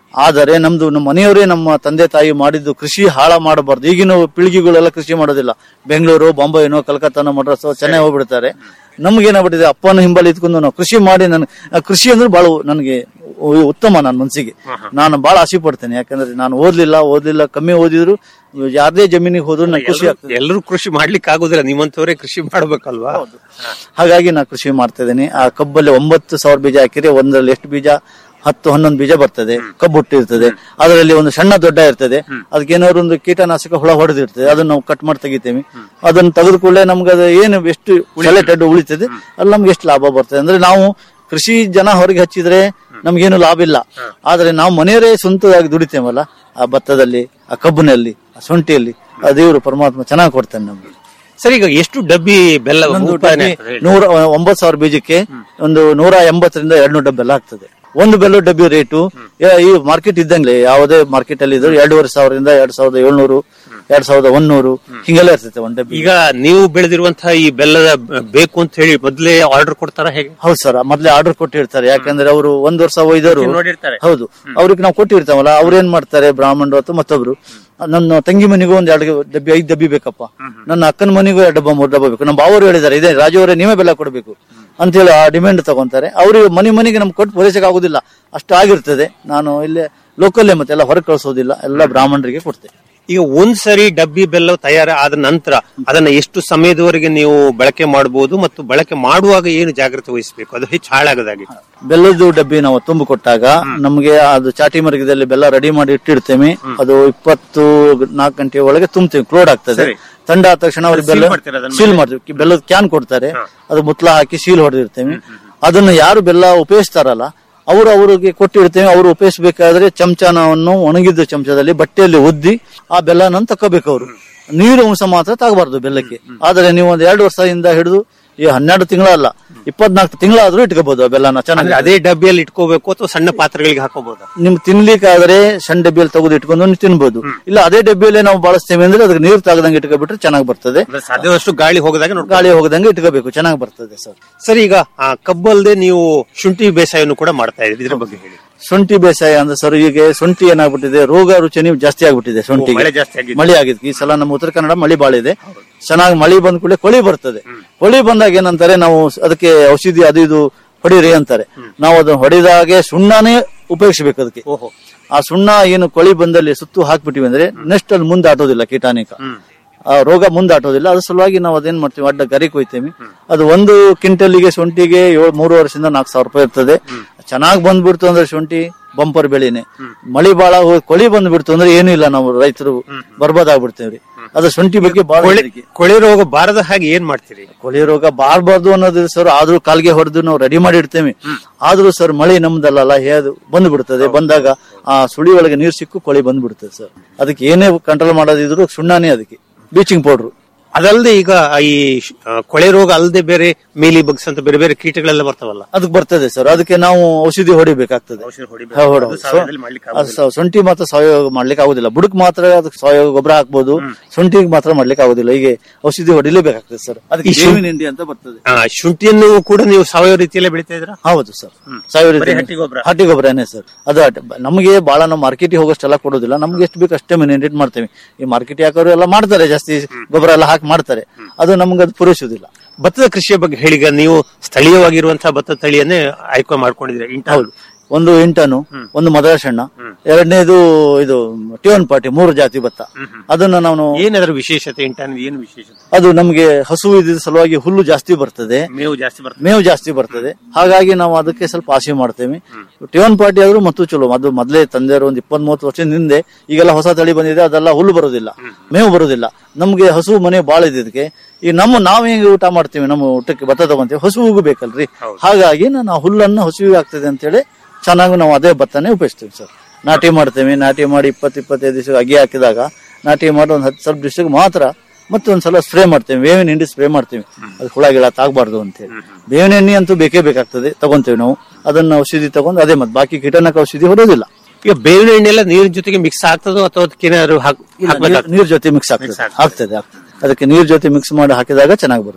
Speaker 11: ಆದರೆ ನಮ್ದು ನಮ್ಮ ಮನೆಯವರೇ ನಮ್ಮ ತಂದೆ ತಾಯಿ ಮಾಡಿದ್ದು ಕೃಷಿ ಹಾಳ ಮಾಡಬಾರ್ದು ಈಗಿನ ಪೀಳಿಗೆಗಳೆಲ್ಲ ಕೃಷಿ ಮಾಡೋದಿಲ್ಲ ಬೆಂಗಳೂರು ಬಾಂಬೆನೋ ಕಲ್ಕತ್ತಾನೋ ಮಡ್ರಾಸೋ ಚೆನ್ನೈ ಹೋಗ್ಬಿಡ್ತಾರೆ ನಮ್ಗೇನಾಗ್ಬಿಟ್ಟಿದೆ ಅಪ್ಪನ ಹಿಂಬಲ್ಲಿ ಇದ್ಕೊಂಡು ನಾವು ಕೃಷಿ ಮಾಡಿ ನನ್ ಆ ಕೃಷಿ ಅಂದ್ರೆ ಬಹಳ ನನಗೆ ಉ- ಉತ್ತಮ ನನ್ನ ಮನಸ್ಸಿಗೆ ನಾನು ಬಹಳ ಆಸೆ ಪಡ್ತೇನೆ ಯಾಕಂದ್ರೆ ನಾನು ಓದ್ಲಿಲ್ಲ ಓದ್ಲಿಲ್ಲ ಕಮ್ಮಿ ಓದಿದ್ರು ಯಾರದೇ ಜಮೀನಿಗೆ ಹೋದ್ರು ನಂಗೆ ಖುಷಿ ಆಗ್ತದೆ
Speaker 10: ಎಲ್ಲರೂ ಕೃಷಿ ಮಾಡ್ಲಿಕ್ಕೆ ಆಗುದಿಲ್ಲ ನಿಮ್ಮಂತವರೇ ಕೃಷಿ ಮಾಡ್ಬೇಕಲ್ವಾ
Speaker 11: ಹಾಗಾಗಿ ನಾನು ಕೃಷಿ ಮಾಡ್ತಾ ಇದ್ದೀನಿ ಆ ಕಬ್ಬಲ್ಲಿ ಒಂಬತ್ತು ಸಾವಿರ ಬೀಜ ಹಾಕಿದ್ರೆ ಒಂದರಲ್ಲಿ ಎಷ್ಟು ಬೀಜ ಹತ್ತು ಹನ್ನೊಂದು ಬೀಜ ಬರ್ತದೆ ಕಬ್ಬು ಹುಟ್ಟಿರ್ತದೆ ಅದರಲ್ಲಿ ಒಂದು ಸಣ್ಣ ದೊಡ್ಡ ಇರ್ತದೆ ಅದಕ್ಕೆ ಏನಾದ್ರು ಒಂದು ಕೀಟನಾಶಕ ಹುಳ ಹೊಡೆದಿರ್ತದೆ ಅದನ್ನ ನಾವು ಕಟ್ ಮಾಡಿ ತೆಗಿತೀವಿ ಅದನ್ನ ತೆಗೆದ ಕೂಡಲೇ ನಮ್ಗೆ ಅದು ಏನು ಎಷ್ಟು ಸೆಲೆಟೆಡ್ ಉಳಿತದೆ ಅಲ್ಲಿ ನಮ್ಗೆ ಎಷ್ಟು ಲಾಭ ಬರ್ತದೆ ಅಂದ್ರೆ ನಾವು ಕೃಷಿ ಜನ ಹೊರಗೆ ಹಚ್ಚಿದ್ರೆ ನಮ್ಗೇನು ಲಾಭ ಇಲ್ಲ ಆದ್ರೆ ನಾವು ಮನೆಯವರೇ ಸ್ವಂತವಾಗಿ ದುಡಿತೇವಲ್ಲ ಆ ಭತ್ತದಲ್ಲಿ ಆ ಕಬ್ಬಿನಲ್ಲಿ ಆ ಶುಂಠಿಯಲ್ಲಿ ಆ ದೇವರು ಪರಮಾತ್ಮ ಚೆನ್ನಾಗಿ ಕೊಡ್ತಾನೆ ನಮ್ಗೆ
Speaker 10: ಸರಿ ಈಗ ಎಷ್ಟು ಡಬ್ಬಿ ಬೆಲ್ಲ
Speaker 11: ಒಂದು
Speaker 10: ಉತ್ಪಾದನೆ
Speaker 11: ಡಬ್ಬಿ
Speaker 10: ಆಗ್ತದೆ?
Speaker 11: ನೂರ ಒಂಬತ್ತು ಸಾವಿರ ಬೀಜಕ್ಕೆ ಒಂದು ನೂರ ಎಂಬತ್ತರಿಂದ ಎರಡ್ನೂರು ಡಬ್ಬಿ ಬೆಲ್ಲ ಆಗ್ತದೆ ಒಂದು ಬೆಲ್ಲ ಡಬ್ಬಿ ರೇಟು ಈ ಮಾರ್ಕೆಟ್ ಇದ್ದಂಗೆ ಯಾವುದೇ ಮಾರ್ಕೆಟ್ ಅಲ್ಲಿ ಇದ್ರೆ ಎರಡೂವರೆ ಸಾವಿರದಿಂದ ಎರಡ್ ಸಾವಿರದ ಏಳ್ನೂರು ಎರಡ್ ಸಾವಿರದ ಒಂದೂರು ಹಿಂಗೆಲ್ಲ ಇರ್ತೈತೆ ಒಂದ್ ಡಬ್ಬಿ
Speaker 10: ಈಗ ನೀವು ಬೆಳೆದಿರುವಂತಹ ಈ ಬೆಲ್ಲದ ಬ- ಬೇಕು ಅಂತ ಹೇಳಿ ಮೊದಲೇ ಆರ್ಡರ್ ಕೊಡ್ತಾರ ಹೇಗೆ
Speaker 11: ಹೌದು ಸರ್ ಮೊದ್ಲೇ ಆರ್ಡರ್ ಕೊಟ್ಟಿರ್ತಾರೆ ಯಾಕಂದ್ರೆ ಅವರು ಒಂದ್ ವರ್ಷ ಒಯ್ದವರು
Speaker 10: ನೋಡಿರ್ತಾರೆ.
Speaker 11: ಹೌದು ಅವ್ರಿಗೆ ನಾವು ಕೊಟ್ಟಿರ್ತಾವಲ್ಲ ಅವ್ರು ಏನ್ ಮಾಡ್ತಾರೆ ಬ್ರಾಹ್ಮಣರು ಅಥವಾ ಮತ್ತೊಬ್ರು ನನ್ನ ತಂಗಿ ಮನೆಗೂ ಒಂದ್ ಎರಡು ಡಬ್ಬಿ ಐದ್ ಡಬ್ಬಿ ಬೇಕಪ್ಪ ನನ್ನ ಅಕ್ಕನ ಮನೆಗೂ ಎರಡು ಡಬ್ಬ ಮೂರು ಡಬ್ಬ ಬೇಕು ನಮ್ಮ ಬಾವರು ಹೇಳಿದ್ದಾರೆ ಇದೇ ರಾಜು ಅವರೇ ನೀವೇ ಬೆಲ್ಲ ಕೊಡಬೇಕು ಅಂತೇಳಿ ಆ ಡಿಮ್ಯಾಂಡ್ ತಗೊಂತಾರೆ ಅವ್ರಿಗೆ ಮನೆ ಮನೆಗೆ ನಮ್ಗೆ ಕೊಟ್ಟು ಪೂರೈಸಕ್ಕೆ ಆಗುದಿಲ್ಲ ಅಷ್ಟು ಆಗಿರ್ತದೆ ನಾನು ಇಲ್ಲೇ ಲೋಕಲ್ಲೇ ಮತ್ತೆ ಎಲ್ಲ ಹೊರಗೆ ಕಳಿಸೋದಿಲ್ಲ ಎಲ್ಲ ಬ್ರಾಹ್ಮಣರಿಗೆ ಕೊಡ್ತೇನೆ
Speaker 10: ಈಗ ಒಂದ್ ಸರಿ ಡಬ್ಬಿ ಬೆಲ್ಲ ತಯಾರ ಆದ ನಂತರ ಅದನ್ನ ಎಷ್ಟು ಸಮಯದವರೆಗೆ ನೀವು ಬಳಕೆ ಮಾಡಬಹುದು ಮತ್ತು ಬಳಕೆ ಮಾಡುವಾಗ ಏನು ಜಾಗ್ರತೆ ವಹಿಸಬೇಕು ಅದು ಹೆಚ್ಚು ಹಾಳಾಗದಾಗೆ
Speaker 11: ಬೆಲ್ಲದ ಡಬ್ಬಿ ನಾವು ತುಂಬಿ ಕೊಟ್ಟಾಗ ನಮ್ಗೆ ಅದು ಚಾಟಿ ಮರ್ಗದಲ್ಲಿ ಬೆಲ್ಲ ರೆಡಿ ಮಾಡಿ ಇಟ್ಟಿರ್ತೇವೆ ಅದು ಇಪ್ಪತ್ತು ನಾಲ್ಕು ಗಂಟೆ ಒಳಗೆ ತುಂಬ್ತೇವೆ ಕ್ಲೋಡ್ ಆಗ್ತದೆ
Speaker 10: ಸರಿ.
Speaker 11: ತಂಡ ಆದ ತಕ್ಷಣ ಅವ್ರಿಗೆ
Speaker 10: seal
Speaker 11: ಬೆಲ್ಲ
Speaker 10: ಮಾಡ್ತೀರಾ ಅದನ್ನ
Speaker 11: ಸೀಲ್
Speaker 10: ಮೇಲೆ?
Speaker 11: ಮಾಡ್ತೀವಿ ಬೆಲ್ಲದ ಕ್ಯಾನ್ ಕೊಡ್ತಾರೆ ಅದು ಮುತ್ಲ ಹಾಕಿ ಸೀಲ್ ಹೊಡೆದಿರ್ತೇವೆ ಅದನ್ನ ಯಾರು ಬೆಲ್ಲ ಉಪಯೋಗಿಸ್ತಾರಲ್ಲ ಅವರು ಅವರಿಗೆ ಕೊಟ್ಟಿರ್ತೇವೆ ಅವರು ಉಪಯೋಗಿಸಬೇಕಾದ್ರೆ ಚಮಚನವನ್ನು ಒಣಗಿದ್ದ ಚಮಚದಲ್ಲಿ ಬಟ್ಟೆಯಲ್ಲಿ ಉದ್ದಿ ಆ ಬೆಲ್ಲನ ತಕೋಬೇಕು ಅವರು ನೀರು ಅಂಶ ಮಾತ್ರ ತಗಬಾರ್ದು ಬೆಲ್ಲಕ್ಕೆ ಆದರೆ ನೀವು ಒಂದ್ ಎರಡು ವರ್ಷದಿಂದ ಹಿಡಿದು ಈ ಹನ್ನೆರಡು ತಿಂಗಳ ಅಲ್ಲ ಇಪ್ಪತ್ನಾಲ್ಕು ತಿಂಗಳಾದ್ರೂ ಇಟ್ಕೋಬಹುದು ಆ ಬೆಲ್ಲನ
Speaker 10: ಅಂದ್ರೆ
Speaker 11: ಚೆನ್ನಾಗಿ
Speaker 10: ಅದೇ ಡಬ್ಬಿಯಲ್ಲಿ ಇಟ್ಕೋಬೇಕು ಅಥವಾ ಸಣ್ಣ ಪಾತ್ರೆಗಳಿಗೆ ಹಾಕೋಬಹುದು
Speaker 11: ನಿಮ್ ತಿನ್ಲಿಕ್ಕಾದ್ರೆ ಸಣ್ಣ ಡಬ್ಬಿಯಲ್ಲಿ ತೆಗೆದು ಇಟ್ಕೊಂಡು ನೀವು ತಿನ್ಬೋದು ಇಲ್ಲ ಅದೇ ಡಬ್ಬಿಯಲ್ಲೇ ನಾವು ಬಳಸ್ತೇವೆ ಅಂದ್ರೆ ಅದಕ್ಕೆ ನೀರು ತಾಗದಂಗೆ ಇಟ್ಕೊಬಿಟ್ರೆ ಚೆನ್ನಾಗಿ ಬರ್ತದೆ
Speaker 10: ಸಾಧ್ಯದಷ್ಟು ಗಾಳಿ ಹೋಗದಾಗ ನೋಡ್ಕೊಳ್ಳಿ.
Speaker 11: ಗಾಳಿ ಹೋಗದಂಗೆ ಇಟ್ಕೋಬೇಕು ಚೆನ್ನಾಗಿ ಬರ್ತದೆ ಸರ್
Speaker 10: ಸರಿ ಈಗ ಆ ಕಬ್ಬಲ್ದೆ ನೀವು ಶುಂಠಿ ಬೇಸಾಯವನ್ನು ಕೂಡ ಮಾಡ್ತಾ ಇದ್ರಿ ಇದ್ರ ಬಗ್ಗೆ ಹೇಳಿ
Speaker 11: ಶುಂಠಿ ಬೇಸಾಯ ಅಂದ್ರೆ ಸರ್ ಈಗ ಶುಂಠಿ ಏನಾಗ್ಬಿಟ್ಟಿದೆ ರೋಗ ರುಚಿನಿ ಜಾಸ್ತಿ ಆಗ್ಬಿಟ್ಟಿದೆ ಶುಂಠಿ
Speaker 10: ಮಳೆ ಜಾಸ್ತಿ ಆಗಿದೆ.
Speaker 11: ಮಳೆ ಆಗಿದೆ ಈ ಸಲ ನಮ್ಮ ಉತ್ತರ ಕನ್ನಡ ಮಳೆ ಬಾಳ ಇದೆ ಚೆನ್ನಾಗಿ ಮಳೆ ಬಂದ ಕೂಡಲೇ ಕೊಳಿ ಬರ್ತದೆ ಕೊಳಿ ಬಂದಾಗ ಏನಂತಾರೆ ನಾವು ಸ್- ಅದಕ್ಕೆ ಔಷಧಿ ಅದು ಇದು ಹೊಡಿರಿ ಅಂತಾರೆ ನಾವು ಅದನ್ನ ಹೊಡೆದಾಗೆ ಸುಣ್ಣನೇ ಉಪಯೋಗಿಸಬೇಕು ಅದಕ್ಕೆ ಆ ಸುಣ್ಣ ಏನು ಕೊಳಿ ಬಂದಲ್ಲಿ ಸುತ್ತು ಹಾಕ್ಬಿಟ್ಟಿವಿ ಅಂದ್ರೆ ನೆಕ್ಸ್ಟ್ ಅಲ್ಲಿ ಮುಂದೆ ಆಟೋದಿಲ್ಲ ಕೀಟಾನಿಕ ಆ ರೋಗ ಮುಂದೆ ಆಟೋದಿಲ್ಲ ಅದ್ರ ಸಲುವಾಗಿ ನಾವು ಅದೇನ್ ಮಾಡ್ತೀವಿ ಅಡ್ಡ ಗರಿ ಕೊಯ್ತೇವೆ ಅದು ಒಂದು ಕ್ವಿಂಟಲ್ಗೆ ಶುಂಠಿಗೆ ಏಳು ಮೂರು ವರ್ಷದಿಂದ ನಾಲ್ಕು ಸಾವಿರ ರೂಪಾಯಿ ಇರ್ತದೆ ಚೆನ್ನಾಗಿ ಬಂದ್ಬಿಡ್ತು ಅಂದ್ರೆ ಶುಂಠಿ ಬಂಪರ್ ಬೆಳೆನೆ ಮಳಿ ಬಾಳ ಹೋಗ್- ಕೊಳಿ ಬಂದ್ಬಿಡ್ತು ಅಂದ್ರೆ ಏನೂ ಇಲ್ಲ ನಾವು ರೈತರು ಬರ್ಬಾದಾಗ್ಬಿಡ್ತೇವ್ರಿ ಅದು ಶುಂಠಿ ಬಗ್ಗೆ ಬಹಳ
Speaker 10: ಕೊಳೆ
Speaker 11: ಹೆದರಿಕೆ.
Speaker 10: ಕೊಳೆ ರೋಗ ಬಾರದ ಹಾಗೆ ಏನ್ ಮಾಡ್ತೀರಿ
Speaker 11: ಕೊಳಿ ರೋಗ ಬಾರ್ಬಾರ್ದು ಅನ್ನೋದು ಸರ್ ಆದ್ರೂ ಕಾಲ್ಗೆ ಹೊಡೆದು ನಾವು ರೆಡಿ ಮಾಡಿ ಇಡ್ತೇವೆ ಆದ್ರೂ ಸರ್ ಮಳೆ ನಮ್ದಲ್ಲ ಹೇದು ಬಂದು ಬಿಡ್ತದೆ ಬಂದಾಗ ಆ ಸುಳಿ ಒಳಗೆ ನೀರು ಸಿಕ್ಕು ಕೊಳಿ ಬಂದ್ಬಿಡ್ತದೆ ಸರ್ ಅದಕ್ಕೆ ಏನೇ ಕಂಟ್ರೋಲ್ ಮಾಡೋದಿದ್ರು ಸುಣ್ಣನೇ ಅದಕ್ಕೆ ಬ್ಲೀಚಿಂಗ್ ಪೌಡರ್
Speaker 10: ಅದಲ್ಲದೆ ಈಗ ಈ ಶ್- ಆ, ಕೊಳೆ ರೋಗ ಅಲ್ಲದೆ ಬೇರೆ ಮೇಲಿ ಬಗ್ಸ್ ಅಂತ ಬೇರೆ ಬೇರೆ ಕೀಟಗಳೆಲ್ಲ ಬರ್ತಾವಲ್ಲ
Speaker 11: ಅದಕ್ಕೆ ಬರ್ತದೆ ಸರ್ ಅದಕ್ಕೆ ನಾವು ಔಷಧಿ ಹೊಡಿಬೇಕಾಗ್ತದೆ ಹಾ, ಹೊಡು. ಸೊ- ಅದು ಸ- ಶುಂಠಿ ಮಾತ್ರ ಸಾವಯವ ಮಾಡ್ಲಿಕ್ಕೆ ಆಗುದಿಲ್ಲ ಬುಡಕ್ ಮಾತ್ರ ಅದಕ್ಕೆ ಸಾವಯವ ಗೊಬ್ಬರ ಹಾಕ್ಬೋದು ಶುಂಠಿಗೆ ಮಾತ್ರ ಮಾಡ್ಲಿಕ್ಕೆ ಆಗುದಿಲ್ಲ ಹೀಗೆ ಔಷಧಿ ಹೊಡಿಲೇಬೇಕಾಗ್ತದೆ ಸರ್ ಅದಕ್ಕೆ
Speaker 10: ಈ ಶುಂ-
Speaker 11: ಬೇವಿನ ಹಿಂಡಿ ಅಂತ ಬರ್ತದೆ
Speaker 10: ಆ, ಶುಂಠಿಯನ್ನು ಕೂಡ ನೀವು ಸಾವಯವ ರೀತಿಯಲ್ಲೇ ಬೆಳಿತಾ ಇದ್ರ
Speaker 11: ಹೌದು ಸರ್ ಸಾವಿರ
Speaker 10: ಬರೀ ಹಟ್ಟಿ ಗೊಬ್ರ?
Speaker 11: ಹಟ್ಟಿ ಗೊಬ್ಬರನೇ ಸರ್ ಅದು ಹಟ್ಟಿ- ನಮಗೆ ಬಹಳ ನಾವು ಮಾರ್ಕೆಟಿಗೆ ಹೋಗೋಷ್ಟೆಲ್ಲ ಕೊಡೋದಿಲ್ಲ ನಮ್ಗೆ ಎಷ್ಟು ಬೇಕು ಅಷ್ಟೇ ಮೇನೇಟ್ ಮಾಡ್ತೇವೆ ಈ ಮಾರ್ಕೆಟ್ ಹಾಕೋರು ಎಲ್ಲ ಮಾಡ್ತಾರೆ ಜಾಸ್ತಿ ಗೊಬ್ಬರ ಎಲ್ಲ ಹಾಕಿ ಮಾಡ್ತಾರೆ ಅದು ನಮ್ಗೆ ಅದು ಪೂರೈಸುವುದಿಲ್ಲ
Speaker 10: ಭತ್ತದ ಕೃಷಿಯ ಬಗ್ಗೆ ಹೇಳಿಗ ನೀವು ಸ್ಥಳೀಯವಾಗಿರುವಂತಹ ಭತ್ತದ ತಳಿಯನ್ನೇ ಆಯ್ಕೆ ಮಾಡ್ಕೊಂಡಿದ್ರೆ ಇಂಟ
Speaker 11: ಹೌದು ಒಂದು ಇಂಟನು ಒಂದು ಮದರಸಣ್ಣ ಎರಡನೇದು ಇದು ಟಿವನ್ ಪಾಟಿ ಮೂರು ಜಾತಿ ಭತ್ತ ಅದನ್ನ ನಾವು
Speaker 10: ಏನದರ ವಿಶೇಷತೆ ಇಂಟನ್ ಏನು ವಿಶೇಷತೆ
Speaker 11: ಅದು ನಮಗೆ ಹಸು ಇದ್ದ ಸಲುವಾಗಿ ಹುಲ್ಲು ಜಾಸ್ತಿ ಬರ್ತದೆ
Speaker 10: ಮೇವು ಜಾಸ್ತಿ ಬರ್ತದೆ
Speaker 11: ಮೇವು ಜಾಸ್ತಿ ಬರ್ತದೆ ಹಾಗಾಗಿ ನಾವು ಅದಕ್ಕೆ ಸ್ವಲ್ಪ ಆಸೆ ಮಾಡ್ತೇವೆ ಟಿವನ್ ಪಾರ್ಟಿ ಆದ್ರೂ ಮತ್ತು ಚಲೋ ಅದು ಮೊದಲೇ ತಂದೆಯವರು ಒಂದು ಇಪ್ಪತ್ತ್ ಮೂವತ್ತು ವರ್ಷದ ಹಿಂದೆ ಈಗೆಲ್ಲ ಹೊಸ ತಳಿ ಬಂದಿದೆ ಅದೆಲ್ಲ ಹುಲ್ಲು ಬರೋದಿಲ್ಲ ಮೇವು ಬರೋದಿಲ್ಲ ನಮ್ಗೆ ಹಸು ಮನೆ ಬಾಳ ಇದೆ ಇದಕ್ಕೆ ಈ ನಮ್ಮ ನಾವ್ ಹೆಂಗೆ ಊಟ ಮಾಡ್ತೀವಿ ನಮ್ಮ ಊಟಕ್ಕೆ ಭತ್ತ ತಗೊಂತೀವಿ ಹಸುವಿಗೂ ಬೇಕಲ್ರಿ ಹಾಗಾಗಿ ನಾನು ಆ ಹುಲ್ಲನ್ನು ಹಸುವಿಗೆ ಆಗ್ತದೆ ಅಂತೇಳಿ ಚೆನ್ನಾಗಿ ನಾವು ಅದೇ ಭತ್ತನೇ ಉಪಯೋಗಿಸ್ತೀವಿ ಸರ್ ನಾಟಿ ಮಾಡ್ತೇವೆ ನಾಟಿ ಮಾಡಿ ಇಪ್ಪತ್ತು ಇಪ್ಪತ್ತೈದು ದಿವಸ ಅಗಿ ಹಾಕಿದಾಗ ನಾಟಿ ಮಾಡಿ ಒಂದು ಹತ್ತು ಸ್ವಲ್ಪ ದಿವಸಕ್ಕೆ ಮಾತ್ರ ಮತ್ತೆ ಒಂದ್ಸಲ ಸ್ಪ್ರೇ ಮಾಡ್ತೇವೆ ಬೇವಿನ ಹಿಂಡಿ ಸ್ಪ್ರೇ ಮಾಡ್ತೀವಿ ಅದು ಹುಳ ಗಿಳ ತಾಗಬಾರ್ದು ಅಂತೇಳಿ ಬೇವಿನ ಎಣ್ಣೆ ಅಂತೂ ಬೇಕೇ ಬೇಕಾಗ್ತದೆ ತಗೊಂತೇವೆ ನಾವು ಅದನ್ನ ಔಷಧಿ ತಗೊಂಡು ಅದೇ ಮತ್ತೆ ಬಾಕಿ ಕೀಟನಾಶಕ ಔಷಧಿ ಹೊಡೋದಿಲ್ಲ
Speaker 10: ಈಗ ಬೇವಿನ ಎಣ್ಣೆ ಎಲ್ಲ ನೀರಿನ ಜೊತೆಗೆ ಮಿಕ್ಸ್ ಆಗ್ತದೋ ಅಥವಾ ಅದಕ್ಕೆ ಏನಾದ್ರು ಹಾಕ್- ಹಾಕ್ಬೇಕಾಗ್ತದೋ?
Speaker 11: ನೀರ್ ಜೊತೆ ಮಿಕ್ಸ್ ಆಗ್ತದೆ ಆಗ್ತದೆ ಆಗ್ತದೆ ಅದಕ್ಕೆ ನೀರ್ ಜೊತೆ ಮಿಕ್ಸ್ ಮಾಡಿ ಹಾಕಿದಾಗ ಚೆನ್ನಾಗಿ ಬರೋದು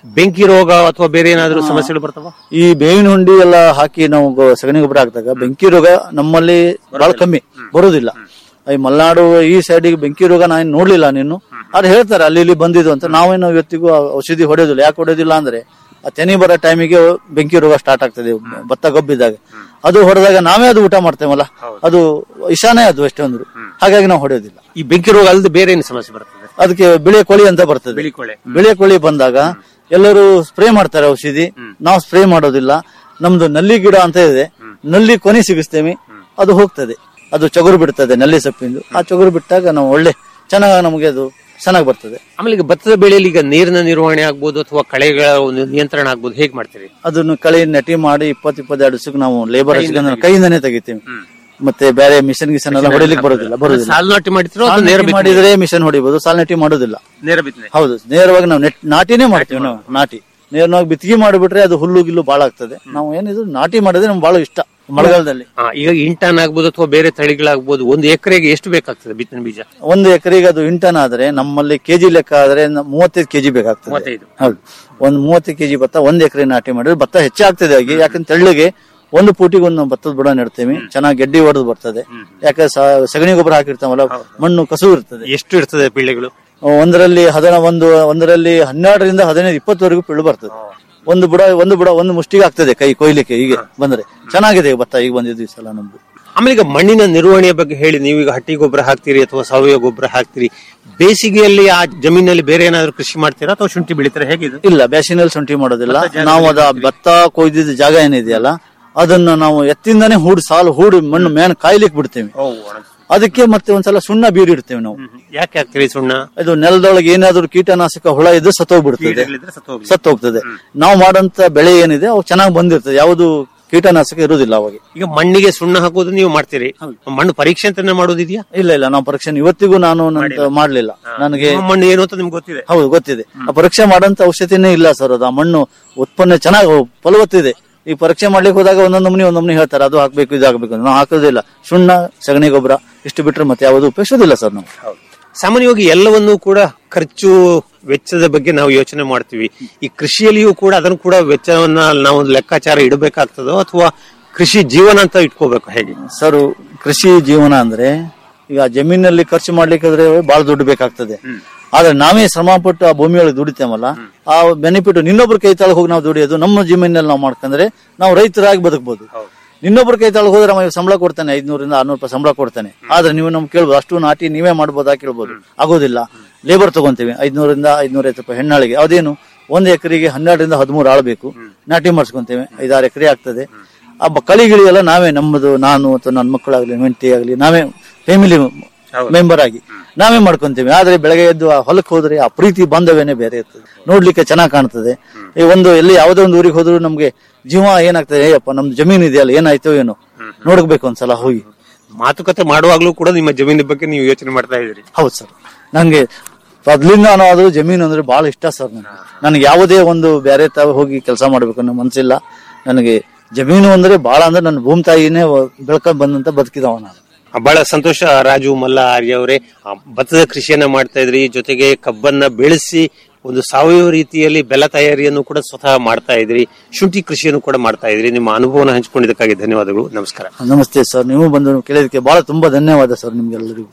Speaker 10: ಬೆಂಕಿ ರೋಗ ಅಥವಾ ಬೇರೆ ಏನಾದ್ರೂ ಸಮಸ್ಯೆಗಳು ಬರ್ತಾವ
Speaker 11: ಈ ಬೇವಿನ ಹುಂಡಿ ಎಲ್ಲ ಹಾಕಿ ನಾವು ಗೊ- ಸಗಣಿ ಗೊಬ್ಬರ ಹಾಕಿದಾಗ ಬೆಂಕಿ ರೋಗ ನಮ್ಮಲ್ಲಿ ಬಹಳ ಕಮ್ಮಿ ಬರೋದಿಲ್ಲ ಈ ಮಲೆನಾಡು ಈ ಸೈಡಿಗೆ ಬೆಂಕಿ ರೋಗ ನಾನು ನೋಡ್ಲಿಲ್ಲ ನೀನು ಆದ್ರೆ ಹೇಳ್ತಾರೆ ಅಲ್ಲಿ ಇಲ್ಲಿ ಬಂದಿದ್ದು ಅಂತ ನಾವೇನು ಇವತ್ತಿಗೂ ಆ ಔಷಧಿ ಹೊಡೆಯೋದಿಲ್ಲ ಯಾಕೆ ಹೊಡೆಯೋದಿಲ್ಲ ಅಂದ್ರೆ ಆ ತೆನಿ ಬರೋ ಟೈಮಿಗೆ ಬೆಂಕಿ ರೋಗ ಸ್ಟಾರ್ಟ್ ಆಗ್ತದೆ ಭತ್ತ ಗಬ್ಬಿದಾಗ ಅದು ಹೊಡೆದಾಗ ನಾವೇ ಅದು ಊಟ ಮಾಡ್ತೇವಲ್ಲ ಅದು ಇಶಾನೇ ಅದು ಎಷ್ಟೊಂದ್ರು ಹಾಗಾಗಿ ನಾವು ಹೊಡೆಯೋದಿಲ್ಲ
Speaker 10: ಈ ಬೆಂಕಿ ರೋಗ ಅಲ್ಲದೆ ಬೇರೆ ಏನು ಸಮಸ್ಯೆ ಬರ್ತದೆ
Speaker 11: ಅದಕ್ಕೆ ಬಿಳಿ ಕೋಳಿ ಅಂತ ಬರ್ತದೆ
Speaker 10: ಬಿಳಿ ಕೊಳೆ
Speaker 11: ಬಿಳಿ ಕೋಳಿ ಬಂದಾಗ ಎಲ್ಲರೂ ಸ್ಪ್ರೇ ಮಾಡ್ತಾರೆ ಔಷಧಿ ನಾವು ಸ್ಪ್ರೇ ಮಾಡೋದಿಲ್ಲ ನಮ್ದು ನಲ್ಲಿ ಗಿಡ ಅಂತ ಇದೆ ನಲ್ಲಿ ಕೊನೆ ಸಿಗಿಸ್ತೇವೆ ಅದು ಹೋಗ್ತದೆ ಅದು ಚಗುರು ಬಿಡ್ತದೆ ನಲ್ಲಿ ಸೊಪ್ಪಿಂದು ಆ ಚಗುರು ಬಿಟ್ಟಾಗ ನಾವು ಒಳ್ಳೆ ಚೆನ್ನಾಗಿ ನಮಗೆ ಅದು ಚೆನ್ನಾಗಿ ಬರ್ತದೆ
Speaker 10: ಆಮೇಲೆ ಈಗ ಭತ್ತದ ಬೆಳೆಯಲ್ಲಿ ಈಗ ನೀರಿನ ನಿರ್ವಹಣೆ ಆಗ್ಬೋದು ಅಥವಾ ಕಳೆಗಳ ಒಂದು ನಿಯಂತ್ರಣ ಆಗ್ಬೋದು ಹೇಗ್ ಮಾಡ್ತೀರಿ
Speaker 11: ಅದನ್ನು ಕಳೆ ನೆಟಿ ಮಾಡಿ ಇಪ್ಪತ್ ಇಪ್ಪತ್ತೆರಡು ದಿವಸಕ್ಕೆ ನಾವು ಲೇಬರ್ ಕೈಯಿಂದನೇ ತೆಗಿತೀವಿ ಮತ್ತೆ ಬೇರೆ ಮಿಷನ್ ಗಿಷನ್ ಎಲ್ಲ ಹೊಡಿಲಿಕ್ಕೆ ಬರೋದಿಲ್ಲ ಬರೋದಿಲ್ಲ
Speaker 10: ಸಾಲು ನಾಟಿ ಮಾಡಿದ್ರು
Speaker 11: ಸಾಲ್
Speaker 10: ಅಥವಾ ನೇರ
Speaker 11: ನಾಟಿ
Speaker 10: ಬಿತ್ತನೆ?
Speaker 11: ಮಾಡಿದ್ರೆ ಮಿಷನ್ ಹೊಡಿಬಹುದು ಸಾಲ್ ನಾಟಿ ಮಾಡೋದಿಲ್ಲ
Speaker 10: ನೇರ ಬಿತ್ತನೆ
Speaker 11: ಹೌದು ನೇರವಾಗಿ ನಾವು ನೆಟ್ ನಾಟಿನೇ ಮಾಡ್ತೀವಿ ನಾವು ನಾಟಿ ನೇರವಾಗಿ ಬಿತ್ತಿಗೆ ಮಾಡಿಬಿಟ್ರೆ ಅದು ಹುಲ್ಲು ಗಿಲ್ಲು ಬಾಳ ಆಗ್ತದೆ ನಾವು ಏನಿದ್ರು ನಾಟಿ ಮಾಡಿದ್ರೆ ನಮ್ಗೆ ಬಹಳ ಇಷ್ಟ ಮಳೆಗಾಲದಲ್ಲಿ
Speaker 10: ಹಾ, ಈಗ ಇಂಟನ್ ಆಗ್ಬೋದು ಅಥವಾ ಬೇರೆ ತಳಿಗಳಾಗ್ಬೋದು ಒಂದು ಎಕರೆಗೆ ಎಷ್ಟು ಬೇಕಾಗ್ತದೆ ಬಿತ್ತನೆ ಬೀಜ
Speaker 11: ಒಂದು ಎಕರೆಗೆ ಅದು ಇಂಟನ್ ಆದ್ರೆ ನಮ್ಮಲ್ಲಿ ಕೆಜಿ ಲೆಕ್ಕ ಆದ್ರೆ ನ- ಮೂವತ್ತೈದು ಕೆಜಿ ಬೇಕಾಗ್ತದೆ
Speaker 10: ಮೂವತ್ತೈದು.
Speaker 11: ಹೌದು ಒಂದು ಮೂವತ್ತೈದು ಕೆಜಿ ಭತ್ತ ಒಂದ್ ಎಕರೆ ನಾಟಿ ಮಾಡಿದ್ರೆ ಭತ್ತ ಹೆಚ್ಚಾಗ್ತದೆ ಆಗಿ ಯಾಕಂದ್ರೆ ತೆಳ್ಳಗೆ ಒಂದು ಪೂಟಿಗೆ ಒಂದು ಭತ್ತದ ಬುಡ ನೆಡ್ತೇವೆ ಚೆನ್ನಾಗಿ ಗೆಡ್ಡಿ ಹೊಡೆದು ಬರ್ತದೆ ಯಾಕೆ ಸ- ಸಗಣಿ ಗೊಬ್ಬರ ಹಾಕಿರ್ತಾವಲ್ಲ ಮಣ್ಣು ಕಸು ಇರ್ತದೆ
Speaker 10: ಎಷ್ಟು ಇರ್ತದೆ ಪಿಳ್ಳೆಗಳು
Speaker 11: ಒಂದರಲ್ಲಿ ಹದಿನ ಒಂದು ಒಂದರಲ್ಲಿ ಹನ್ನೆರಡರಿಂದ ಹದಿನೈದು ಇಪ್ಪತ್ತವರೆಗೂ ಪಿಳ್ಳು ಬರ್ತದೆ ಒಂದು ಬುಡ ಒಂದು ಬುಡ ಒಂದು ಮುಷ್ಟಿಗೆ ಆಗ್ತದೆ ಕೈ ಕೊಯ್ಲಿಕ್ಕೆ ಹೀಗೆ ಬಂದ್ರೆ ಚೆನ್ನಾಗಿದೆ ಭತ್ತ ಈಗ ಬಂದಿದ್ದು ಈ ಸಲ ನಮ್ದು
Speaker 10: ಆಮೇಲೆ ಈಗ ಮಣ್ಣಿನ ನಿರ್ವಹಣೆಯ ಬಗ್ಗೆ ಹೇಳಿ ನೀವೀಗ ಹಟ್ಟಿ ಗೊಬ್ಬರ ಹಾಕ್ತೀರಿ ಅಥವಾ ಸಾವಯವ ಗೊಬ್ಬರ ಹಾಕ್ತೀರಿ ಬೇಸಿಗೆಯಲ್ಲಿ ಆ ಜಮೀನಲ್ಲಿ ಬೇರೆ ಏನಾದ್ರು ಕೃಷಿ ಮಾಡ್ತೀರಾ ಅಥವಾ ಶುಂಠಿ ಬೆಳಿತೀರಾ ಹೇಗಿದೆ
Speaker 11: ಇಲ್ಲ ಬ್ಯಾಸಿನಲ್ಲಿ ಶುಂಠಿ ಮಾಡೋದಿಲ್ಲ ನಾವು ಅದ ಭತ್ತ ಕೊಯ್ದಿದ್ದ ಜಾಗ ಏನಿದೆಯಲ್ಲ ಅದನ್ನ ನಾವು ಎತ್ತಿಂದಾನೇ ಹೂಡ್ ಸಾಲು ಹೂಡಿ ಮಣ್ಣು ಮೇನ್ ಕಾಯ್ಲಿಕ್ಕೆ ಬಿಡ್ತೇವೆ ಅದಕ್ಕೆ ಮತ್ತೆ ಒಂದ್ಸಲ ಸುಣ್ಣ ಬೀರಿಡ್ತೇವೆ ನಾವು
Speaker 10: ಯಾಕೆ ಹಾಕ್ತೀರಿ ಸುಣ್ಣ
Speaker 11: ಇದು ನೆಲದೊಳಗೆ ಏನಾದ್ರೂ ಕೀಟನಾಶಕ ಹುಳ ಇದ್ದು ಸತ್ತೋಗ್ಬಿಡ್ತದೆ
Speaker 10: ಕೀಟಗಳಿದ್ರೆ ಸತ್ತೋಗ್ಲಿ.
Speaker 11: ಸತ್ತೋಗ್ತದೆ ನಾವು ಮಾಡೋಂತ ಬೆಳೆ ಏನಿದೆ ಅವು ಚೆನ್ನಾಗಿ ಬಂದಿರ್ತದೆ ಯಾವುದು ಕೀಟನಾಶಕ ಇರುವುದಿಲ್ಲ ಅವಾಗ
Speaker 10: ಈಗ ಮಣ್ಣಿಗೆ ಸುಣ್ಣ ಹಾಕೋದು ನೀವು ಮಾಡ್ತೀರಿ ಮಣ್ಣು ಪರೀಕ್ಷೆ ಅಂತಾನೆ ಮಾಡೋದಿದೆಯಾ
Speaker 11: ಇಲ್ಲ ಇಲ್ಲ ನಾವು ಪರೀಕ್ಷೆ ಇವತ್ತಿಗೂ ನಾನು ನನ್ನ ಮಾಡ್ಲಿಲ್ಲ ನನಗೆ
Speaker 10: ನಿಮ್ಮ ಮಣ್ಣು ಏನು ಅಂತ ನಿಮ್ಗೆ ಗೊತ್ತಿದೆ
Speaker 11: ಹೌದು ಗೊತ್ತಿದೆ ಆ ಪರೀಕ್ಷೆ ಮಾಡೋಂತ ಔಷಧಿನೇ ಇಲ್ಲ ಸರ್ ಅದು ಆ ಮಣ್ಣು ಉತ್ಪನ್ನ ಚೆನ್ನಾಗಿ ಫಲವತ್ತಿದೆ ಈ ಪರೀಕ್ಷೆ ಮಾಡ್ಲಿಕ್ಕೆ ಹೋದಾಗ ಒಂದೊಂದು ನಮೂನಿ ಒಂದೊಂದು ಹೇಳ್ತಾರೆ ಅದು ಹಾಕ್ಬೇಕು ಇದು ಹಾಕ್ಬೇಕು ಅಂತ. ನಾವು ಹಾಕೋದಿಲ್ಲ ಸುಣ್ಣ ಸಗಣಿ ಗೊಬ್ಬರ ಇಷ್ಟು ಬಿಟ್ರೆ ಮತ್ತೆ ಯಾವುದು ಉಪಯೋಗಿಸೋದಿಲ್ಲ ಸರ್ ನಾವು
Speaker 10: ಸಾಮಾನ್ಯವಾಗಿ ಎಲ್ಲವನ್ನೂ ಕೂಡ ಖರ್ಚು ವೆಚ್ಚದ ಬಗ್ಗೆ ನಾವು ಯೋಚನೆ ಮಾಡ್ತೀವಿ ಈ ಕೃಷಿಯಲ್ಲಿಯೂ ಕೂಡ ಅದನ್ನು ಕೂಡ ವೆಚ್ಚವನ್ನ ನಾವು ಒಂದು ಲೆಕ್ಕಾಚಾರ ಇಡಬೇಕಾಗ್ತದೋ ಅಥವಾ ಕೃಷಿ ಜೀವನ ಅಂತ ಇಟ್ಕೋಬೇಕು ಹೇಗೆ
Speaker 11: ಸರ್ ಕೃಷಿ ಜೀವನ ಅಂದ್ರೆ ಈಗ ಜಮೀನಲ್ಲಿ ಖರ್ಚು ಮಾಡ್ಲಿಕ್ಕಾದ್ರೆ ಬಹಳ ದುಡ್ಡು ಬೇಕಾಗ್ತದೆ ಆದ್ರೆ ನಾವೇ ಶ್ರಮ ಪಟ್ಟು ಆ ಭೂಮಿಯೊಳಗೆ ದುಡಿತೇವಲ್ಲ ಆ ಬೆನಿಫಿಟ್ ಇನ್ನೊಬ್ರ ಕೈ ತಾಳಗ್ ಹೋಗಿ ನಾವು ದುಡಿಯೋದು ನಮ್ಮ ಜಮೀನಲ್ಲಿ ನಾವು ಮಾಡ್ಕೊಂಡ್ರೆ ನಾವು ರೈತರಾಗಿ ಬದುಕಬಹುದು ಇನ್ನೊಬ್ರ ಕೈ ತಾಳಗ್ ಹೋದ್ರೆ ಅವ ಸಂಬಳ ಕೊಡ್ತಾನೆ ಐದ್ನೂರಿಂದ ಆರ್ನೂರು ರೂಪಾಯಿ ಸಂಬಳ ಕೊಡ್ತಾನೆ ಆದ್ರೆ ನೀವು ನಮ್ಗೆ ಕೇಳ್ಬೋದು ಅಷ್ಟು ನಾಟಿ ನೀವೇ ಮಾಡ್ಬೋದಾ ಕೇಳ್ಬೋದು ಆಗೋದಿಲ್ಲ ಲೇಬರ್ ತಗೊಂತೀವಿ ಐದ್ನೂರಿಂದ ಐದ್ನೂರ ಐವತ್ತು ರೂಪಾಯಿ ಹೆಣ್ಣಾಳಿಗೆ ಅದೇನು ಒಂದ್ ಎಕರೆಗೆ ಹನ್ನೆರಡರಿಂದ ಹದಿಮೂರು ಆಳ್ಬೇಕು ನಾಟಿ ಮಾಡಿಸ್ಕೊಂತೇವೆ ಐದಾರು ಎಕರೆ ಆಗ್ತದೆ ಆ ಬ- ಕಳಿಗಿಳಿ ಎಲ್ಲ ನಾವೇ ನಮ್ಮದು ನಾನು ಅಥವಾ ನನ್ನ ಮಕ್ಕಳಾಗ್ಲಿ ಹೆಂಡತಿ ಆಗ್ಲಿ ನಾವೇ ಫ್ಯಾಮಿಲಿ ಮೆಂಬರ್ ಆಗಿ ನಾವೇ ಮಾಡ್ಕೊಂತೀವಿ ಆದ್ರೆ ಬೆಳಗ್ಗೆ ಎದ್ದು ಆ ಹೊಲಕ್ಕೆ ಹೋದ್ರೆ ಆ ಪ್ರೀತಿ ಬಾಂಧವ್ಯನೇ ಬೇರೆ ಇರ್ತದೆ ನೋಡ್ಲಿಕ್ಕೆ ಚೆನ್ನಾಗಿ ಕಾಣ್ತದೆ ಈ ಒಂದು ಎಲ್ಲಿ ಯಾವುದೇ ಒಂದು ಊರಿಗೆ ಹೋದ್ರು ನಮ್ಗೆ ಜೀವ ಏನಾಗ್ತದೆ ಏಯಪ್ಪ ನಮ್ದು ಜಮೀನ್ ಇದೆಯಲ್ಲ ಏನಾಯ್ತೋ ಏನೋ ನೋಡ್ಬೇಕು ಒಂದ್ಸಲ ಹೋಗಿ
Speaker 10: ಮಾತುಕತೆ ಮಾಡುವಾಗ್ಲೂ ಕೂಡ ನಿಮ್ಮ ಜಮೀನಿನ ಬಗ್ಗೆ ನೀವು ಯೋಚನೆ ಮಾಡ್ತಾ ಇದ್ದೀರಿ
Speaker 11: ಹೌದು ಸರ್ ನಂಗೆ ಮೊದ್ಲಿಂದ ಅದು ಜಮೀನು ಅಂದ್ರೆ ಬಹಳ ಇಷ್ಟ ಸರ್ ನನಗೆ ನನಗೆ ಯಾವುದೇ ಒಂದು ಬೇರೆ ತಾವ ಹೋಗಿ ಕೆಲಸ ಮಾಡ್ಬೇಕು ಅನ್ನೋ ಮನ್ಸಿಲ್ಲ ನನಗೆ ಜಮೀನು ಅಂದ್ರೆ ಬಹಳ ಅಂದ್ರೆ ನನ್ನ ಭೂಮಿ ತಾಯಿನೇ ಬೆಳ್ಕೊಂಡ್ ಬಂದಂತ ಬದುಕಿದವ ನಾನು
Speaker 10: ಆ, ಬಹಳ ಸಂತೋಷ ರಾಜು ಮಲ್ಲ ಆರ್ಯ ಅವರೇ ಆ, ಭತ್ತದ ಕೃಷಿಯನ್ನ ಮಾಡ್ತಾ ಇದ್ರಿ ಜೊತೆಗೆ ಕಬ್ಬನ್ನ ಬೆಳೆಸಿ ಒಂದು ಸಾವಯವ ರೀತಿಯಲ್ಲಿ ಬೆಲ್ಲ ತಯಾರಿಯನ್ನು ಕೂಡ ಸ್ವತಃ ಮಾಡ್ತಾ ಇದ್ರಿ ಶುಂಠಿ ಕೃಷಿಯನ್ನು ಕೂಡ ಮಾಡ್ತಾ ಇದ್ರಿ ನಿಮ್ಮ ಅನುಭವನ ಹಂಚಿಕೊಂಡಿದ್ದಕ್ಕಾಗಿ ಧನ್ಯವಾದಗಳು ನಮಸ್ಕಾರ
Speaker 11: ನಮಸ್ತೆ ಸರ್ ನೀವು ಬಂದು ಕೇಳಿದಕ್ಕೆ ಬಹಳ ತುಂಬಾ ಧನ್ಯವಾದ ಸರ್ ನಿಮ್ಗೆಲ್ಲರಿಗೂ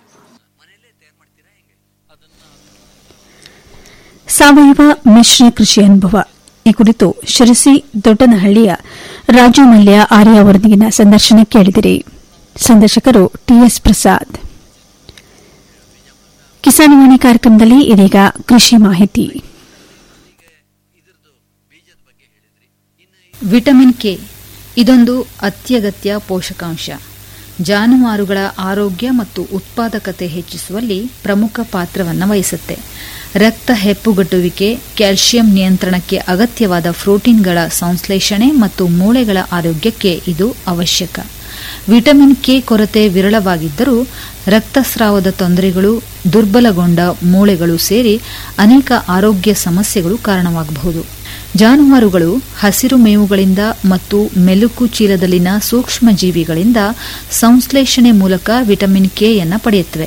Speaker 9: ಸಾವಯವ ಮಿಶ್ರ ಕೃಷಿ ಅನುಭವ ಈ ಕುರಿತು ಶಿರಸಿ ದೊಡ್ಡನಹಳ್ಳಿಯ ರಾಜು ಮಲ್ಯ ಆರ್ಯ ಅವರೊಂದಿಗಿನ ಸಂದರ್ಶನ ಕೇಳಿದಿರಿ ಸಂದರ್ಶಕರು ಟಿಎಸ್ ಪ್ರಸಾದ್ ಕಿಸಾನವಾಣಿ ಕಾರ್ಯಕ್ರಮದಲ್ಲಿ ಇದೀಗ ಕೃಷಿ ಮಾಹಿತಿ
Speaker 2: ವಿಟಮಿನ್ ಕೆ ಇದೊಂದು ಅತ್ಯಗತ್ಯ ಪೋಷಕಾಂಶ ಜಾನುವಾರುಗಳ ಆರೋಗ್ಯ ಮತ್ತು ಉತ್ಪಾದಕತೆ ಹೆಚ್ಚಿಸುವಲ್ಲಿ ಪ್ರಮುಖ ಪಾತ್ರವನ್ನು ವಹಿಸುತ್ತೆ ರಕ್ತ ಹೆಪ್ಪುಗಟ್ಟುವಿಕೆ ಕ್ಯಾಲ್ಸಿಯಂ ನಿಯಂತ್ರಣಕ್ಕೆ ಅಗತ್ಯವಾದ ಪ್ರೋಟೀನ್ಗಳ ಸಂಶ್ಲೇಷಣೆ ಮತ್ತು ಮೂಳೆಗಳ ಆರೋಗ್ಯಕ್ಕೆ ಇದು ಅವಶ್ಯಕ ವಿಟಮಿನ್ ಕೆ ಕೊರತೆ ವಿರಳವಾಗಿದ್ದರೂ ರಕ್ತಸ್ರಾವದ ತೊಂದರೆಗಳು ದುರ್ಬಲಗೊಂಡ ಮೂಳೆಗಳು ಸೇರಿ ಅನೇಕ ಆರೋಗ್ಯ ಸಮಸ್ಯೆಗಳು ಕಾರಣವಾಗಬಹುದು ಜಾನುವಾರುಗಳು ಹಸಿರು ಮೇವುಗಳಿಂದ ಮತ್ತು ಮೆಲುಕು ಚೀಲದಲ್ಲಿನ ಸೂಕ್ಷ್ಮ ಜೀವಿಗಳಿಂದ ಸಂಶ್ಲೇಷಣೆ ಮೂಲಕ ವಿಟಮಿನ್ ಕೆಯನ್ನು ಪಡೆಯುತ್ತವೆ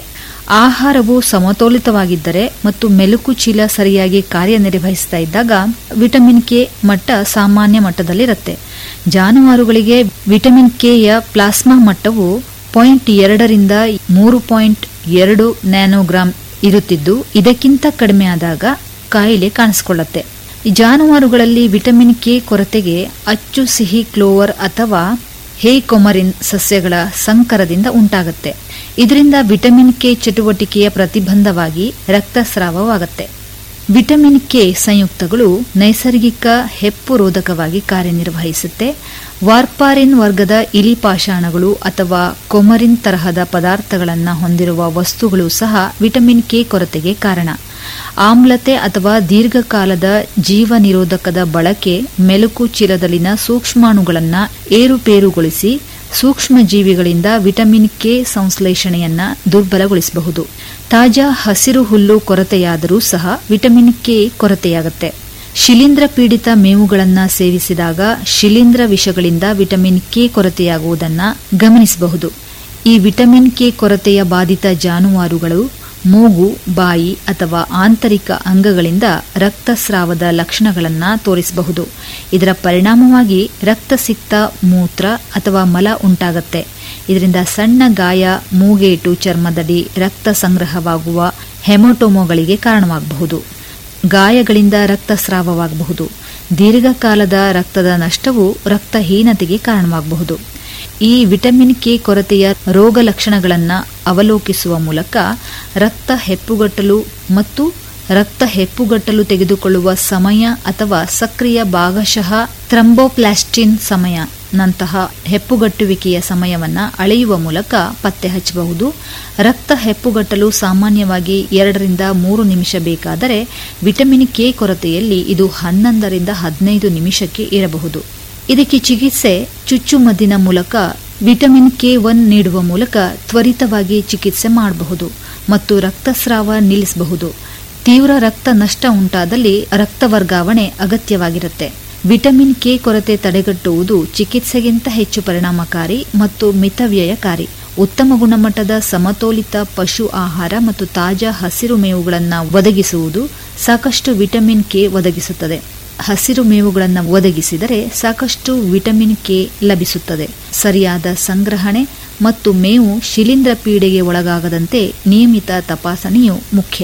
Speaker 2: ಆಹಾರವು ಸಮತೋಲಿತವಾಗಿದ್ದರೆ ಮತ್ತು ಮೆಲುಕು ಚೀಲ ಸರಿಯಾಗಿ ಕಾರ್ಯನಿರ್ವಹಿಸ್ತಾ ಇದ್ದಾಗ ವಿಟಮಿನ್ ಕೆ ಮಟ್ಟ ಸಾಮಾನ್ಯ ಮಟ್ಟದಲ್ಲಿರುತ್ತೆ ಜಾನುವಾರುಗಳಿಗೆ ವಿಟಮಿನ್ ಕೆಯ ಪ್ಲಾಸ್ಮಾ ಮಟ್ಟವು ಪಾಯಿಂಟ್ ಎರಡರಿಂದ ಮೂರು ಪಾಯಿಂಟ್ ಎರಡು ನ್ಯಾನೋಗ್ರಾಂ ಇರುತ್ತಿದ್ದು ಇದಕ್ಕಿಂತ ಕಡಿಮೆ ಆದಾಗ ಕಾಯಿಲೆ ಕಾಣಿಸಿಕೊಳ್ಳುತ್ತೆ ಈ ಜಾನುವಾರುಗಳಲ್ಲಿ ವಿಟಮಿನ್ ಕೆ ಕೊರತೆಗೆ ಅಚ್ಚು ಸಿಹಿ ಕ್ಲೋವರ್ ಅಥವಾ ಹೇಕೊಮರಿನ್ ಸಸ್ಯಗಳ ಸಂಕರದಿಂದ ಉಂಟಾಗುತ್ತೆ ಇದರಿಂದ ವಿಟಮಿನ್ ಕೆ ಚಟುವಟಿಕೆಯ ಪ್ರತಿಬಂಧವಾಗಿ ರಕ್ತಸ್ರಾವವಾಗುತ್ತೆ ವಿಟಮಿನ್ ಕೆ ಸಂಯುಕ್ತಗಳು ನೈಸರ್ಗಿಕ ಹೆಪ್ಪು ರೋಧಕವಾಗಿ ಕಾರ್ಯನಿರ್ವಹಿಸುತ್ತೆ ವಾರ್ಪಾರಿನ್ ವರ್ಗದ ಇಲಿ ಪಾಷಾಣಗಳು ಅಥವಾ ಕೊಮರಿನ್ ತರಹದ ಪದಾರ್ಥಗಳನ್ನು ಹೊಂದಿರುವ ವಸ್ತುಗಳು ಸಹ ವಿಟಮಿನ್ ಕೆ ಕೊರತೆಗೆ ಕಾರಣ ಆಮ್ಲತೆ ಅಥವಾ ದೀರ್ಘಕಾಲದ ಜೀವ ನಿರೋಧಕದ ಬಳಕೆ ಮೆಲುಕು ಚೀಲದಲ್ಲಿನ ಸೂಕ್ಷ್ಮಾಣುಗಳನ್ನು ಏರುಪೇರುಗೊಳಿಸಿ ಸೂಕ್ಷ್ಮ ಜೀವಿಗಳಿಂದ ವಿಟಮಿನ್ ಕೆ ಸಂಶ್ಲೇಷಣೆಯನ್ನ ದುರ್ಬಲಗೊಳಿಸಬಹುದು ತಾಜಾ ಹಸಿರು ಹುಲ್ಲು ಕೊರತೆಯಾದರೂ ಸಹ ವಿಟಮಿನ್ ಕೆ ಕೊರತೆಯಾಗುತ್ತೆ ಶಿಲೀಂಧ್ರ ಪೀಡಿತ ಮೇವುಗಳನ್ನು ಸೇವಿಸಿದಾಗ ಶಿಲೀಂಧ್ರ ವಿಷಗಳಿಂದ ವಿಟಮಿನ್ ಕೆ ಕೊರತೆಯಾಗುವುದನ್ನು ಗಮನಿಸಬಹುದು ಈ ವಿಟಮಿನ್ ಕೆ ಕೊರತೆಯ ಬಾಧಿತ ಜಾನುವಾರುಗಳು ಮೂಗು ಬಾಯಿ ಅಥವಾ ಆಂತರಿಕ ಅಂಗಗಳಿಂದ ರಕ್ತಸ್ರಾವದ ಲಕ್ಷಣಗಳನ್ನು ತೋರಿಸಬಹುದು ಇದರ ಪರಿಣಾಮವಾಗಿ ರಕ್ತಸಿಕ್ತ ಮೂತ್ರ ಅಥವಾ ಮಲ ಉಂಟಾಗತ್ತೆ ಇದರಿಂದ ಸಣ್ಣ ಗಾಯ ಮೂಗೇಟು ಚರ್ಮದಡಿ ರಕ್ತ ಸಂಗ್ರಹವಾಗುವ ಹೆಮೋಟೋಮೋಗಳಿಗೆ ಕಾರಣವಾಗಬಹುದು ಗಾಯಗಳಿಂದ ರಕ್ತಸ್ರಾವವಾಗಬಹುದು ದೀರ್ಘಕಾಲದ ರಕ್ತದ ನಷ್ಟವು ರಕ್ತಹೀನತೆಗೆ ಕಾರಣವಾಗಬಹುದು ಈ ವಿಟಮಿನ್ ಕೆ ಕೊರತೆಯ ರೋಗ ಲಕ್ಷಣಗಳನ್ನು ಅವಲೋಕಿಸುವ ಮೂಲಕ ರಕ್ತ ಹೆಪ್ಪುಗಟ್ಟಲು ಮತ್ತು ರಕ್ತ ಹೆಪ್ಪುಗಟ್ಟಲು ತೆಗೆದುಕೊಳ್ಳುವ ಸಮಯ ಅಥವಾ ಸಕ್ರಿಯ ಭಾಗಶಃ ಥ್ರಂಬೋಪ್ಲಾಸ್ಟಿನ್ ಸಮಯ ನಂತಹ ಹೆಪ್ಪುಗಟ್ಟುವಿಕೆಯ ಸಮಯವನ್ನು ಅಳೆಯುವ ಮೂಲಕ ಪತ್ತೆ ಹಚ್ಚಬಹುದು ರಕ್ತ ಹೆಪ್ಪುಗಟ್ಟಲು ಸಾಮಾನ್ಯವಾಗಿ ಎರಡರಿಂದ ಮೂರು ನಿಮಿಷ ಬೇಕಾದರೆ ವಿಟಮಿನ್ ಕೆ ಕೊರತೆಯಲ್ಲಿ ಇದು ಹನ್ನೊಂದರಿಂದ ಹದಿನೈದು ನಿಮಿಷಕ್ಕೆ ಇರಬಹುದು ಇದಕ್ಕೆ ಚಿಕಿತ್ಸೆ ಚುಚ್ಚುಮದ್ದಿನ ಮೂಲಕ ವಿಟಮಿನ್ ಕೆ ಒನ್ ನೀಡುವ ಮೂಲಕ ತ್ವರಿತವಾಗಿ ಚಿಕಿತ್ಸೆ ಮಾಡಬಹುದು ಮತ್ತು ರಕ್ತಸ್ರಾವ ನಿಲ್ಲಿಸಬಹುದು ತೀವ್ರ ರಕ್ತ ನಷ್ಟ ಉಂಟಾದಲ್ಲಿ ರಕ್ತ ವರ್ಗಾವಣೆ ಅಗತ್ಯವಾಗಿರುತ್ತೆ ವಿಟಮಿನ್ ಕೆ ಕೊರತೆ ತಡೆಗಟ್ಟುವುದು ಚಿಕಿತ್ಸೆಗಿಂತ ಹೆಚ್ಚು ಪರಿಣಾಮಕಾರಿ ಮತ್ತು ಮಿತವ್ಯಯಕಾರಿ ಉತ್ತಮ ಗುಣಮಟ್ಟದ ಸಮತೋಲಿತ ಪಶು ಆಹಾರ ಮತ್ತು ತಾಜಾ ಹಸಿರು ಮೇವುಗಳನ್ನು ಒದಗಿಸುವುದು ಸಾಕಷ್ಟು ವಿಟಮಿನ್ ಕೆ ಒದಗಿಸುತ್ತದೆ ಹಸಿರು ಮೇವುಗಳನ್ನು ಒದಗಿಸಿದರೆ ಸಾಕಷ್ಟು ವಿಟಮಿನ್ ಕೆ ಲಭಿಸುತ್ತದೆ ಸರಿಯಾದ ಸಂಗ್ರಹಣೆ ಮತ್ತು ಮೇವು ಶಿಲೀಂಧ್ರ ಪೀಡೆಗೆ ಒಳಗಾಗದಂತೆ ನಿಯಮಿತ ತಪಾಸಣೆಯು ಮುಖ್ಯ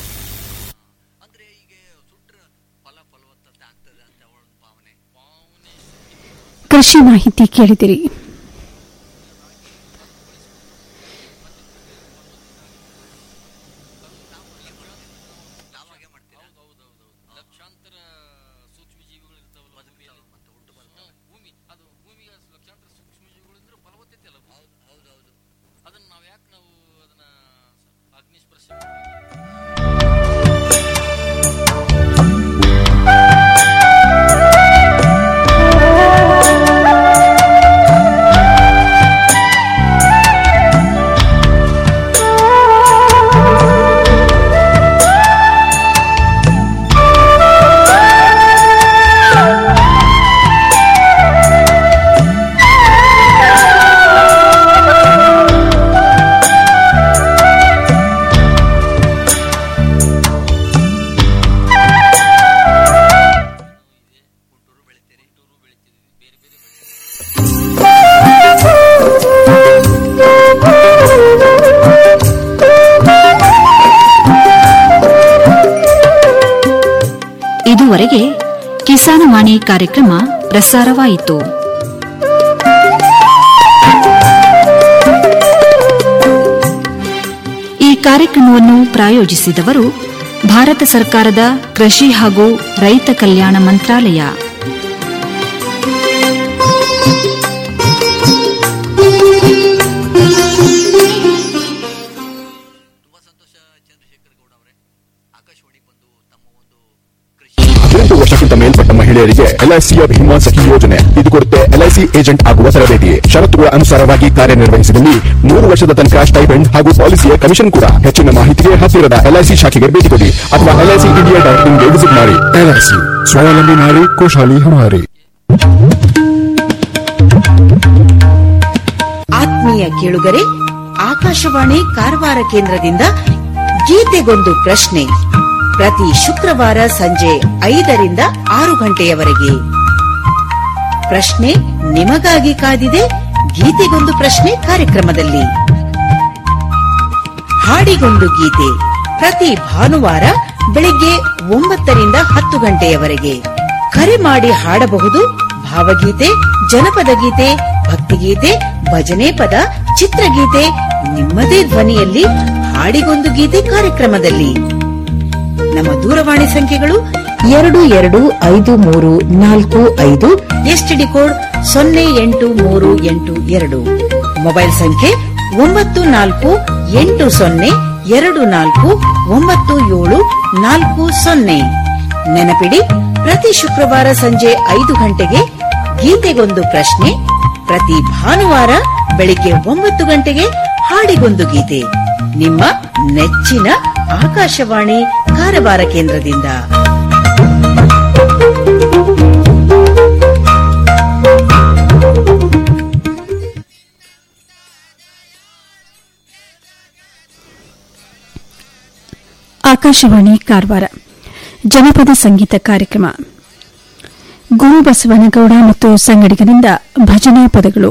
Speaker 9: ಕೃಷಿ ಮಾಹಿತಿ ಕೇಳಿದಿರಿ
Speaker 2: ಇದುವರೆಗೆ ಕಿಸಾನವಾಣಿ ಕಾರ್ಯಕ್ರಮ ಪ್ರಸಾರವಾಯಿತು ಈ ಕಾರ್ಯಕ್ರಮವನ್ನು ಪ್ರಾಯೋಜಿಸಿದವರು ಭಾರತ ಸರ್ಕಾರದ ಕೃಷಿ ಹಾಗೂ ರೈತ ಕಲ್ಯಾಣ ಮಂತ್ರಾಲಯ
Speaker 12: ಹದಿನೆಂಟು ವರ್ಷಕ್ಕಿಂತ ಮೇಲ್ಪಟ್ಟ ಮಹಿಳೆಯರಿಗೆ ಎಲ್ಐಸಿಯ ಭೀಮಾ ಸಖಿ ಯೋಜನೆ ಇದು ಕೊಡುತ್ತೆ ಎಲ್ಐಸಿ ಏಜೆಂಟ್ ಆಗುವ ತರಬೇತಿ ಷರತ್ತುಗಳ ಅನುಸಾರವಾಗಿ ಕಾರ್ಯನಿರ್ವಹಿಸಿದಲ್ಲಿ ಮೂರು ವರ್ಷದ ತನಕ ಸ್ಟೈಪೆಂಡ್ ಹಾಗೂ ಪಾಲಿಸಿಯ ಕಮಿಷನ್ ಕೂಡ ಹೆಚ್ಚಿನ ಮಾಹಿತಿಗೆ ಹತ್ತಿರದ ಎಲ್ಐಸಿ ಶಾಖೆಗೆ ಭೇಟಿ ಕೊಡಿ ಅಥವಾ ಎಲ್ಐಸಿ ಇಂಡಿಯಾ ಡಾಟ್ ಇನ್ಗೆ ವಿಸಿಟ್ ಮಾಡಿ ಎಲ್ಐಸಿ ಸ್ವಾವಲಂಬಿ ನಾರಿ ಖುಷಾಲಿ ಹಮಾರಿ
Speaker 13: ಆತ್ಮೀಯ ಕೇಳುಗರೆ ಆಕಾಶವಾಣಿ ಕಾರವಾರ ಕೇಂದ್ರದಿಂದ ಗೀತೆಗೊಂದು ಪ್ರಶ್ನೆ ಪ್ರತಿ ಶುಕ್ರವಾರ ಸಂಜೆ ಐದರಿಂದ ಆರು ಗಂಟೆಯವರೆಗೆ ಪ್ರಶ್ನೆ ನಿಮಗಾಗಿ ಕಾದಿದೆ ಗೀತೆಗೊಂದು ಪ್ರಶ್ನೆ ಕಾರ್ಯಕ್ರಮದಲ್ಲಿ ಹಾಡಿಗೊಂದು ಗೀತೆ ಪ್ರತಿ ಭಾನುವಾರ ಬೆಳಿಗ್ಗೆ ಒಂಬತ್ತರಿಂದ ಹತ್ತು ಗಂಟೆಯವರೆಗೆ ಕರೆ ಮಾಡಿ ಹಾಡಬಹುದು ಭಾವಗೀತೆ ಜನಪದ ಗೀತೆ ಭಕ್ತಿಗೀತೆ ಭಜನೆ ಪದ ಚಿತ್ರಗೀತೆ ನಿಮ್ಮದೇ ಧ್ವನಿಯಲ್ಲಿ ಹಾಡಿಗೊಂದು ಗೀತೆ ಕಾರ್ಯಕ್ರಮದಲ್ಲಿ ನಮ್ಮ ದೂರವಾಣಿ ಸಂಖ್ಯೆಗಳು ಎರಡು ಎರಡು ಐದು ಮೂರು ನಾಲ್ಕು ಐದು ಎಸ್ಟಿಡಿ ಕೋಡ್ ಸೊನ್ನೆ ಎಂಟು ಮೂರು ಎಂಟು ಎರಡು ಮೊಬೈಲ್ ಸಂಖ್ಯೆ ಒಂಬತ್ತು ನಾಲ್ಕು ಎಂಟು ಸೊನ್ನೆ ಎರಡು ನಾಲ್ಕು ಒಂಬತ್ತು ಏಳು ನಾಲ್ಕು ಸೊನ್ನೆ ನೆನಪಿಡಿ ಪ್ರತಿ ಶುಕ್ರವಾರ ಸಂಜೆ ಐದು ಗಂಟೆಗೆ ಗೀತೆಗೊಂದು ಪ್ರಶ್ನೆ ಪ್ರತಿ ಭಾನುವಾರ ಬೆಳಿಗ್ಗೆ ಒಂಬತ್ತು ಗಂಟೆಗೆ ಹಾಡಿಗೊಂದು ಗೀತೆ ನಿಮ್ಮ ನೆಚ್ಚಿನ ಆಕಾಶವಾಣಿ ಕಾರವಾರ ಕೇಂದ್ರದಿಂದ
Speaker 9: ಆಕಾಶವಾಣಿ ಕಾರವಾರ ಜನಪದ ಸಂಗೀತ ಕಾರ್ಯಕ್ರಮ ಗುರು ಬಸವನಗೌಡ ಮತ್ತು ಸಂಗಡಿಗರಿಂದ ಭಜನಾ ಪದಗಳು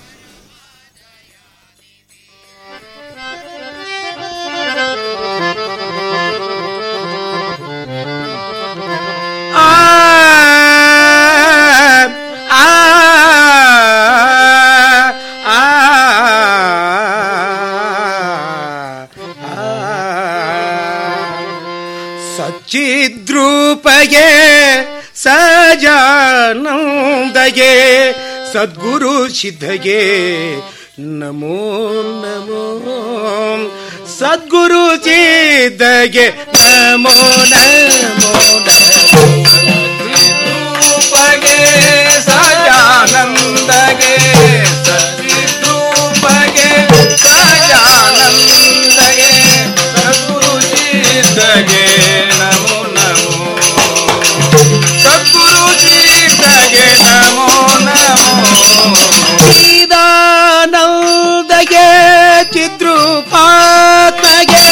Speaker 14: ಸಚ್ಚಿದ್ರೂಪಗೆ ಸಜಾನಂದಗೆ ಸದ್ಗುರು ಸಿದ್ಧಗೆ ನಮೋ ನಮೋ ಸದ್ಗುರು ಸಿದ್ಧಗೆ ನಮೋ ನಮೋ ನಮೋಪಗೆ ಸಜಾನಂದಗೆ ಸದ್ರೂಪಗೆ ಸಜಾನಂದಗೆ ಸದ್ಗುರು ಸಿದ್ಧಗೆ ನಮೋ ನಮೋ ಸದ್ಗುರು ಸಿದ್ಧಗೆ ನಮೋ ನಮೋ ಚಿದಾನಂದಗೆ ಚಿದ್ರೂಪಾತ್ಮಗೆ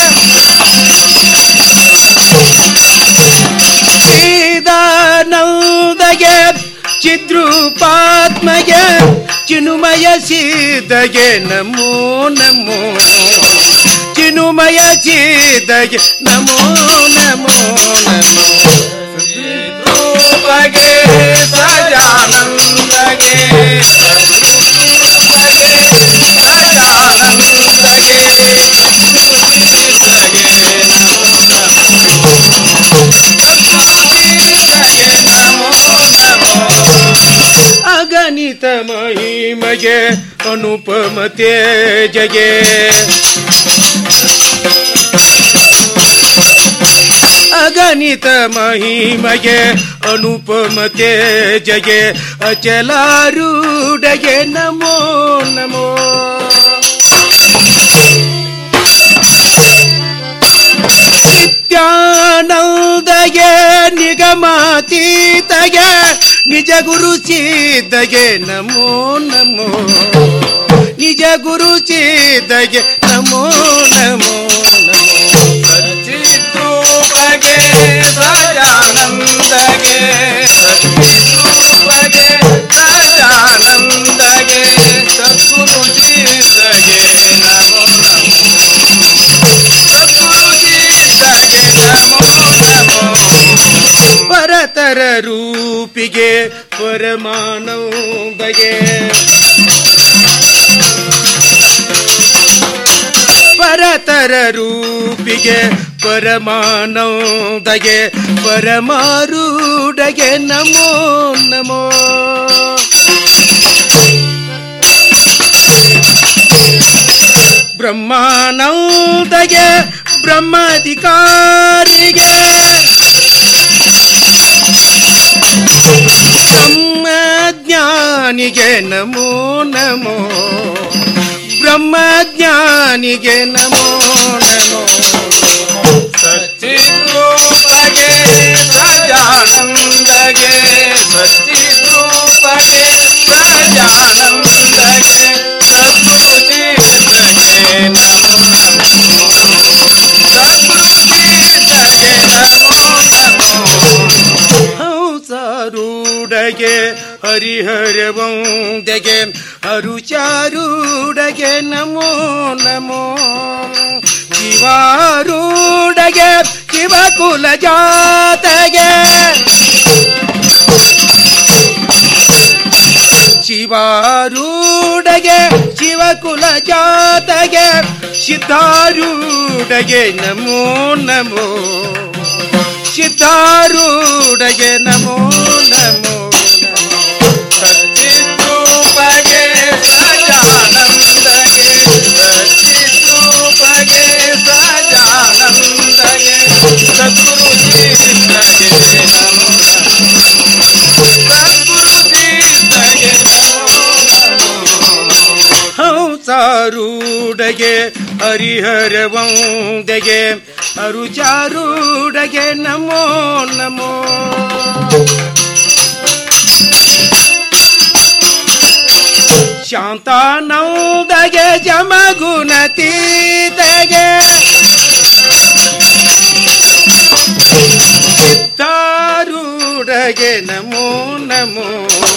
Speaker 14: ಚಿದಾನಂದಗೆ ಚಿದ್ರೂಪಾತ್ಮಗೆ ಚಿನುಮಯ ಸಿದ್ಧಗೆ ನಮೋ ನಮೋ ಚಿನುಮಯ ಸಿದ್ಧಗೆ ನಮೋ ನಮೋ ನಮೋ ರೂಪಗೆ ಸಜಾನಂದಗೆ ಸಜಾನಂದಗೆ ಅಗಣಿತ ಮಹಿಮಗೆ ಅನುಪಮ ತೇಜಗೆ ಅಗಣಿತ ಮಹಿಮಗೆ ಅನುಪಮ ತೇಜಗೆ ಅಚಲಾರೂಢಗೆ ನಮೋ ನಮೋ ನಿತ್ಯಾನಂದಗೆ ನಿಗಮಾತೀತಗೆ ನಿಜ ಗುರು ಸಿದ್ಧಗೆ ನಮೋ ನಮೋ ನಿಜ ಗುರು ಸಿದ್ಧಗೆ ನಮೋ ನಮೋ ನಮೋ ಸಚ್ಚಿದ್ರೂಪಗೆ ಸಜಾನಂದಗೆ ಸಚ್ಚಿದ್ರೂಪಗೆ ಸಜಾನಂದಗೆ ಸದ್ಗುರು ಸಿದ್ಧಗೆ ನಮೋ ನಮೋ ಸದ್ಗುರು ಸಿದ್ಧಗೆ ನಮೋ ನಮೋ ಪರತರ ರೂಪಿಗೆ ಪರಮಾನಂದಗೆ ಪರತರ ರೂಪಿಗೆ ಪರಮಾನಂದಗೆ ಪರಮಾರೂಢಗೆ ನಮೋ ನಮೋ ಬ್ರಹ್ಮಾನಂದಗೆ ಬ್ರಹ್ಮಾಧಿಕಾರಿಗೆ ಬ್ರಹ್ಮಜ್ಞಾನಿಗೆ ನಮೋ ನಮೋ ಬ್ರಹ್ಮಜ್ಞಾನಿಗೆ ನಮೋ ನಮೋ ಸಚ್ಚಿದ್ರೂಪಗೆ ಸಜಾನಂದಗೆ ಸಚ್ಚಿದ್ರೂಪಗೆ ಸಜಾನಂದಗೆ ಸದ್ಗುರುತಿದ್ದಗೆ ಹರಿಹರವಂದೆಗೆ ಅರುಚಾರೂಡಗೆ ನಮೋ ನಮೋ ಶಿವಾರೂಡಗೆ ಶಿವಕುಲ ಜಾತಗೆ ಶಿವಾರೂಢಗೆ ಶಿವಕುಲ ಜಾತಗೆ ಸಿದ್ಧಾರೂಢಗೆ ನಮೋ ನಮೋ ಸಿದ್ಧಾರೂಢಗೆ ನಮೋ ನಮೋ ಸಚಿದ್ರೂಪಗೆ ಸಜಾನಂದಗೆ ಸಚಿದ್ರೂಪಗೆ ಸಜಾನಂದಗೆ ಸದ್ಗುರು ತೀರ್ಥಗೆ ನಮೋ ಸದ್ಗುರು ತೀರ್ಥಗೆ ಹಂಸಾರೂಢಗೆ ಹರಿಹರವಂದೆಗೆ ಅರುಚಾರೂಢಗೆ ನಮೋ ನಮೋ ಶಾಂತಾನಂದಗೆ ಜಮಗುಣತೀತೆಗೆ ಸಿದ್ಧಾರೂಢಗೆ ನಮೋ ನಮೋ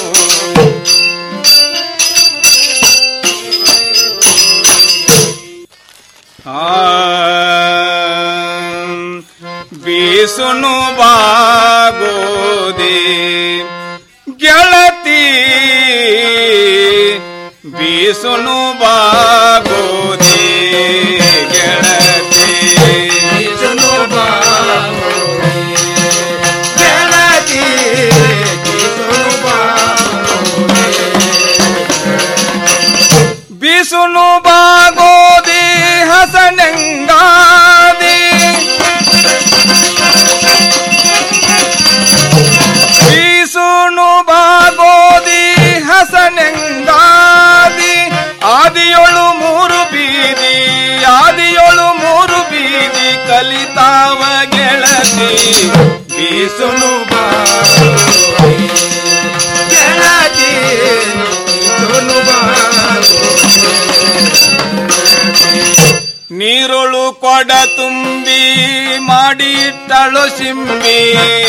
Speaker 15: ಬೀಸುನು ಬಾಗೋದೆ ಗೆಳತಿ ಬೀಸುನು ಬಾಗೋದೆ ಗೆಳತಿ ಬೀಸುನು ಬಾಗೋದೆ ಗೆಳತಿ ಬೀಸುನು ಬೀಸುನು ಬಾಗೋದೆ ಹಸನಂಗಾದೆ ಬೀಸುನು ಬಾಗೋದಿ ಹಸನಂಗಾದಿ ಆದಿಯೊಳು ಮೂರು ಬೀದಿ ಆದಿಯೊಳು ಮೂರು ಬೀದಿ ಕಲಿತಾವ ಗೆಳತಿ ಬೀಸುನು ಬಾಗೋದಿ ಗೆಳತಿ ಬೀಸುನು ನೀರುಳು ಕೊಡ ತುಂಬಿ ಮಾಡಿಟ್ಟಳು ಸಿಂಬಿ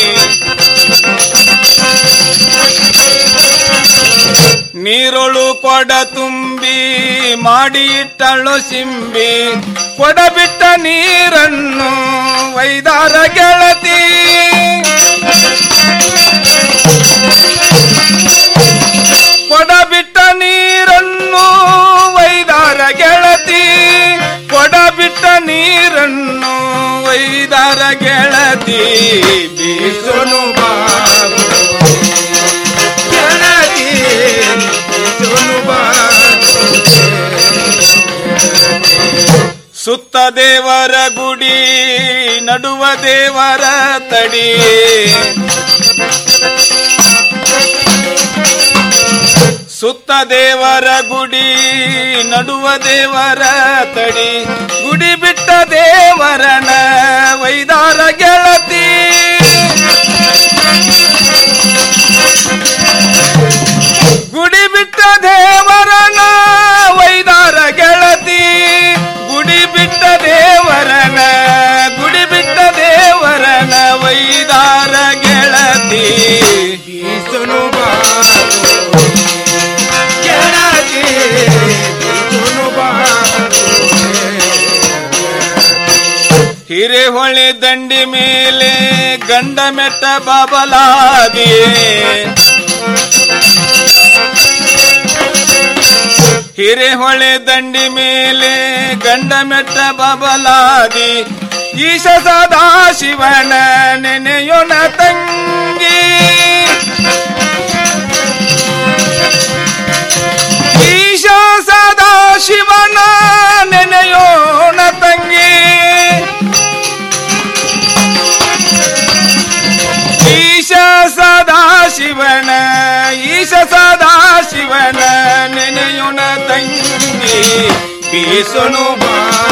Speaker 15: ನೀರುಳು ಕೊಡ ತುಂಬಿ ಮಾಡಿ ಇಟ್ಟಳು ಸಿಂಬಿ ಕೊಡ ಬಿಟ್ಟ ನೀರನ್ನು ವೈದಾರ ಗೆಳತಿ ಕೊಡ ಬಿಟ್ಟ ನೀರನ್ನು ವೈದಾರ ಗೆಳತಿ ಕೊಡ ಬಿಟ್ಟ ನೀರನ್ನು ವೈದಾರ ಗೆಳತಿ ಬೀಸನು ಬಾಬು ಗೆಳತಿ ಬೀಸನು ಸುತ್ತ ದೇವರ ಗುಡಿ ನಡುವ ದೇವರ ತಡಿ ಸುತ್ತ ದೇವರ ಗುಡಿ ನಡುವ ದೇವರ ತಡಿ ಗುಡಿ ಬಿಟ್ಟ ದೇವರನ ವೈದಾರ ಗೆಳತಿ ಗುಡಿ ಬಿಟ್ಟ ದೇವರನ ವೈದಾರ ಗೆಳತಿ ಗುಡಿ ಬಿಟ್ಟ ದೇವರನ ಗುಡಿ ಬಿಟ್ಟ ದೇವರನ ವೈದಾರ ಗೆಳತಿ ಬೀಸನು ಬಾರು ಗೆಳತಿ ಬೀಸನು ಬಾರು ಹಿರೇಹೊಳೆ ದಂಡಿ ಮೇಲೆ ಗಂಡ ಮೆಟ್ಟ ಬಬಲಾದಿ ಹಿರೇಹೊಳೆ ದಂಡಿ ಮೇಲೆ ಗಂಡ ಮೆಟ್ಟ ಬಬಲಾದಿ ಈಶ ಸದಾ ಶಿವನ ನೆನೆಯೊನ ತಂಗಿ ಈಶ ಸದಾ ಶಿವನ ನೆನೆಯೋಣ ತಂಗಿ ಈಶ ಸದಾ ಶಿವನ ಈಶ ಸದಾ ಶಿವನ ನೆನೆಯೋಣ ತಂಗಿ ಬೀಸನು ಬಾ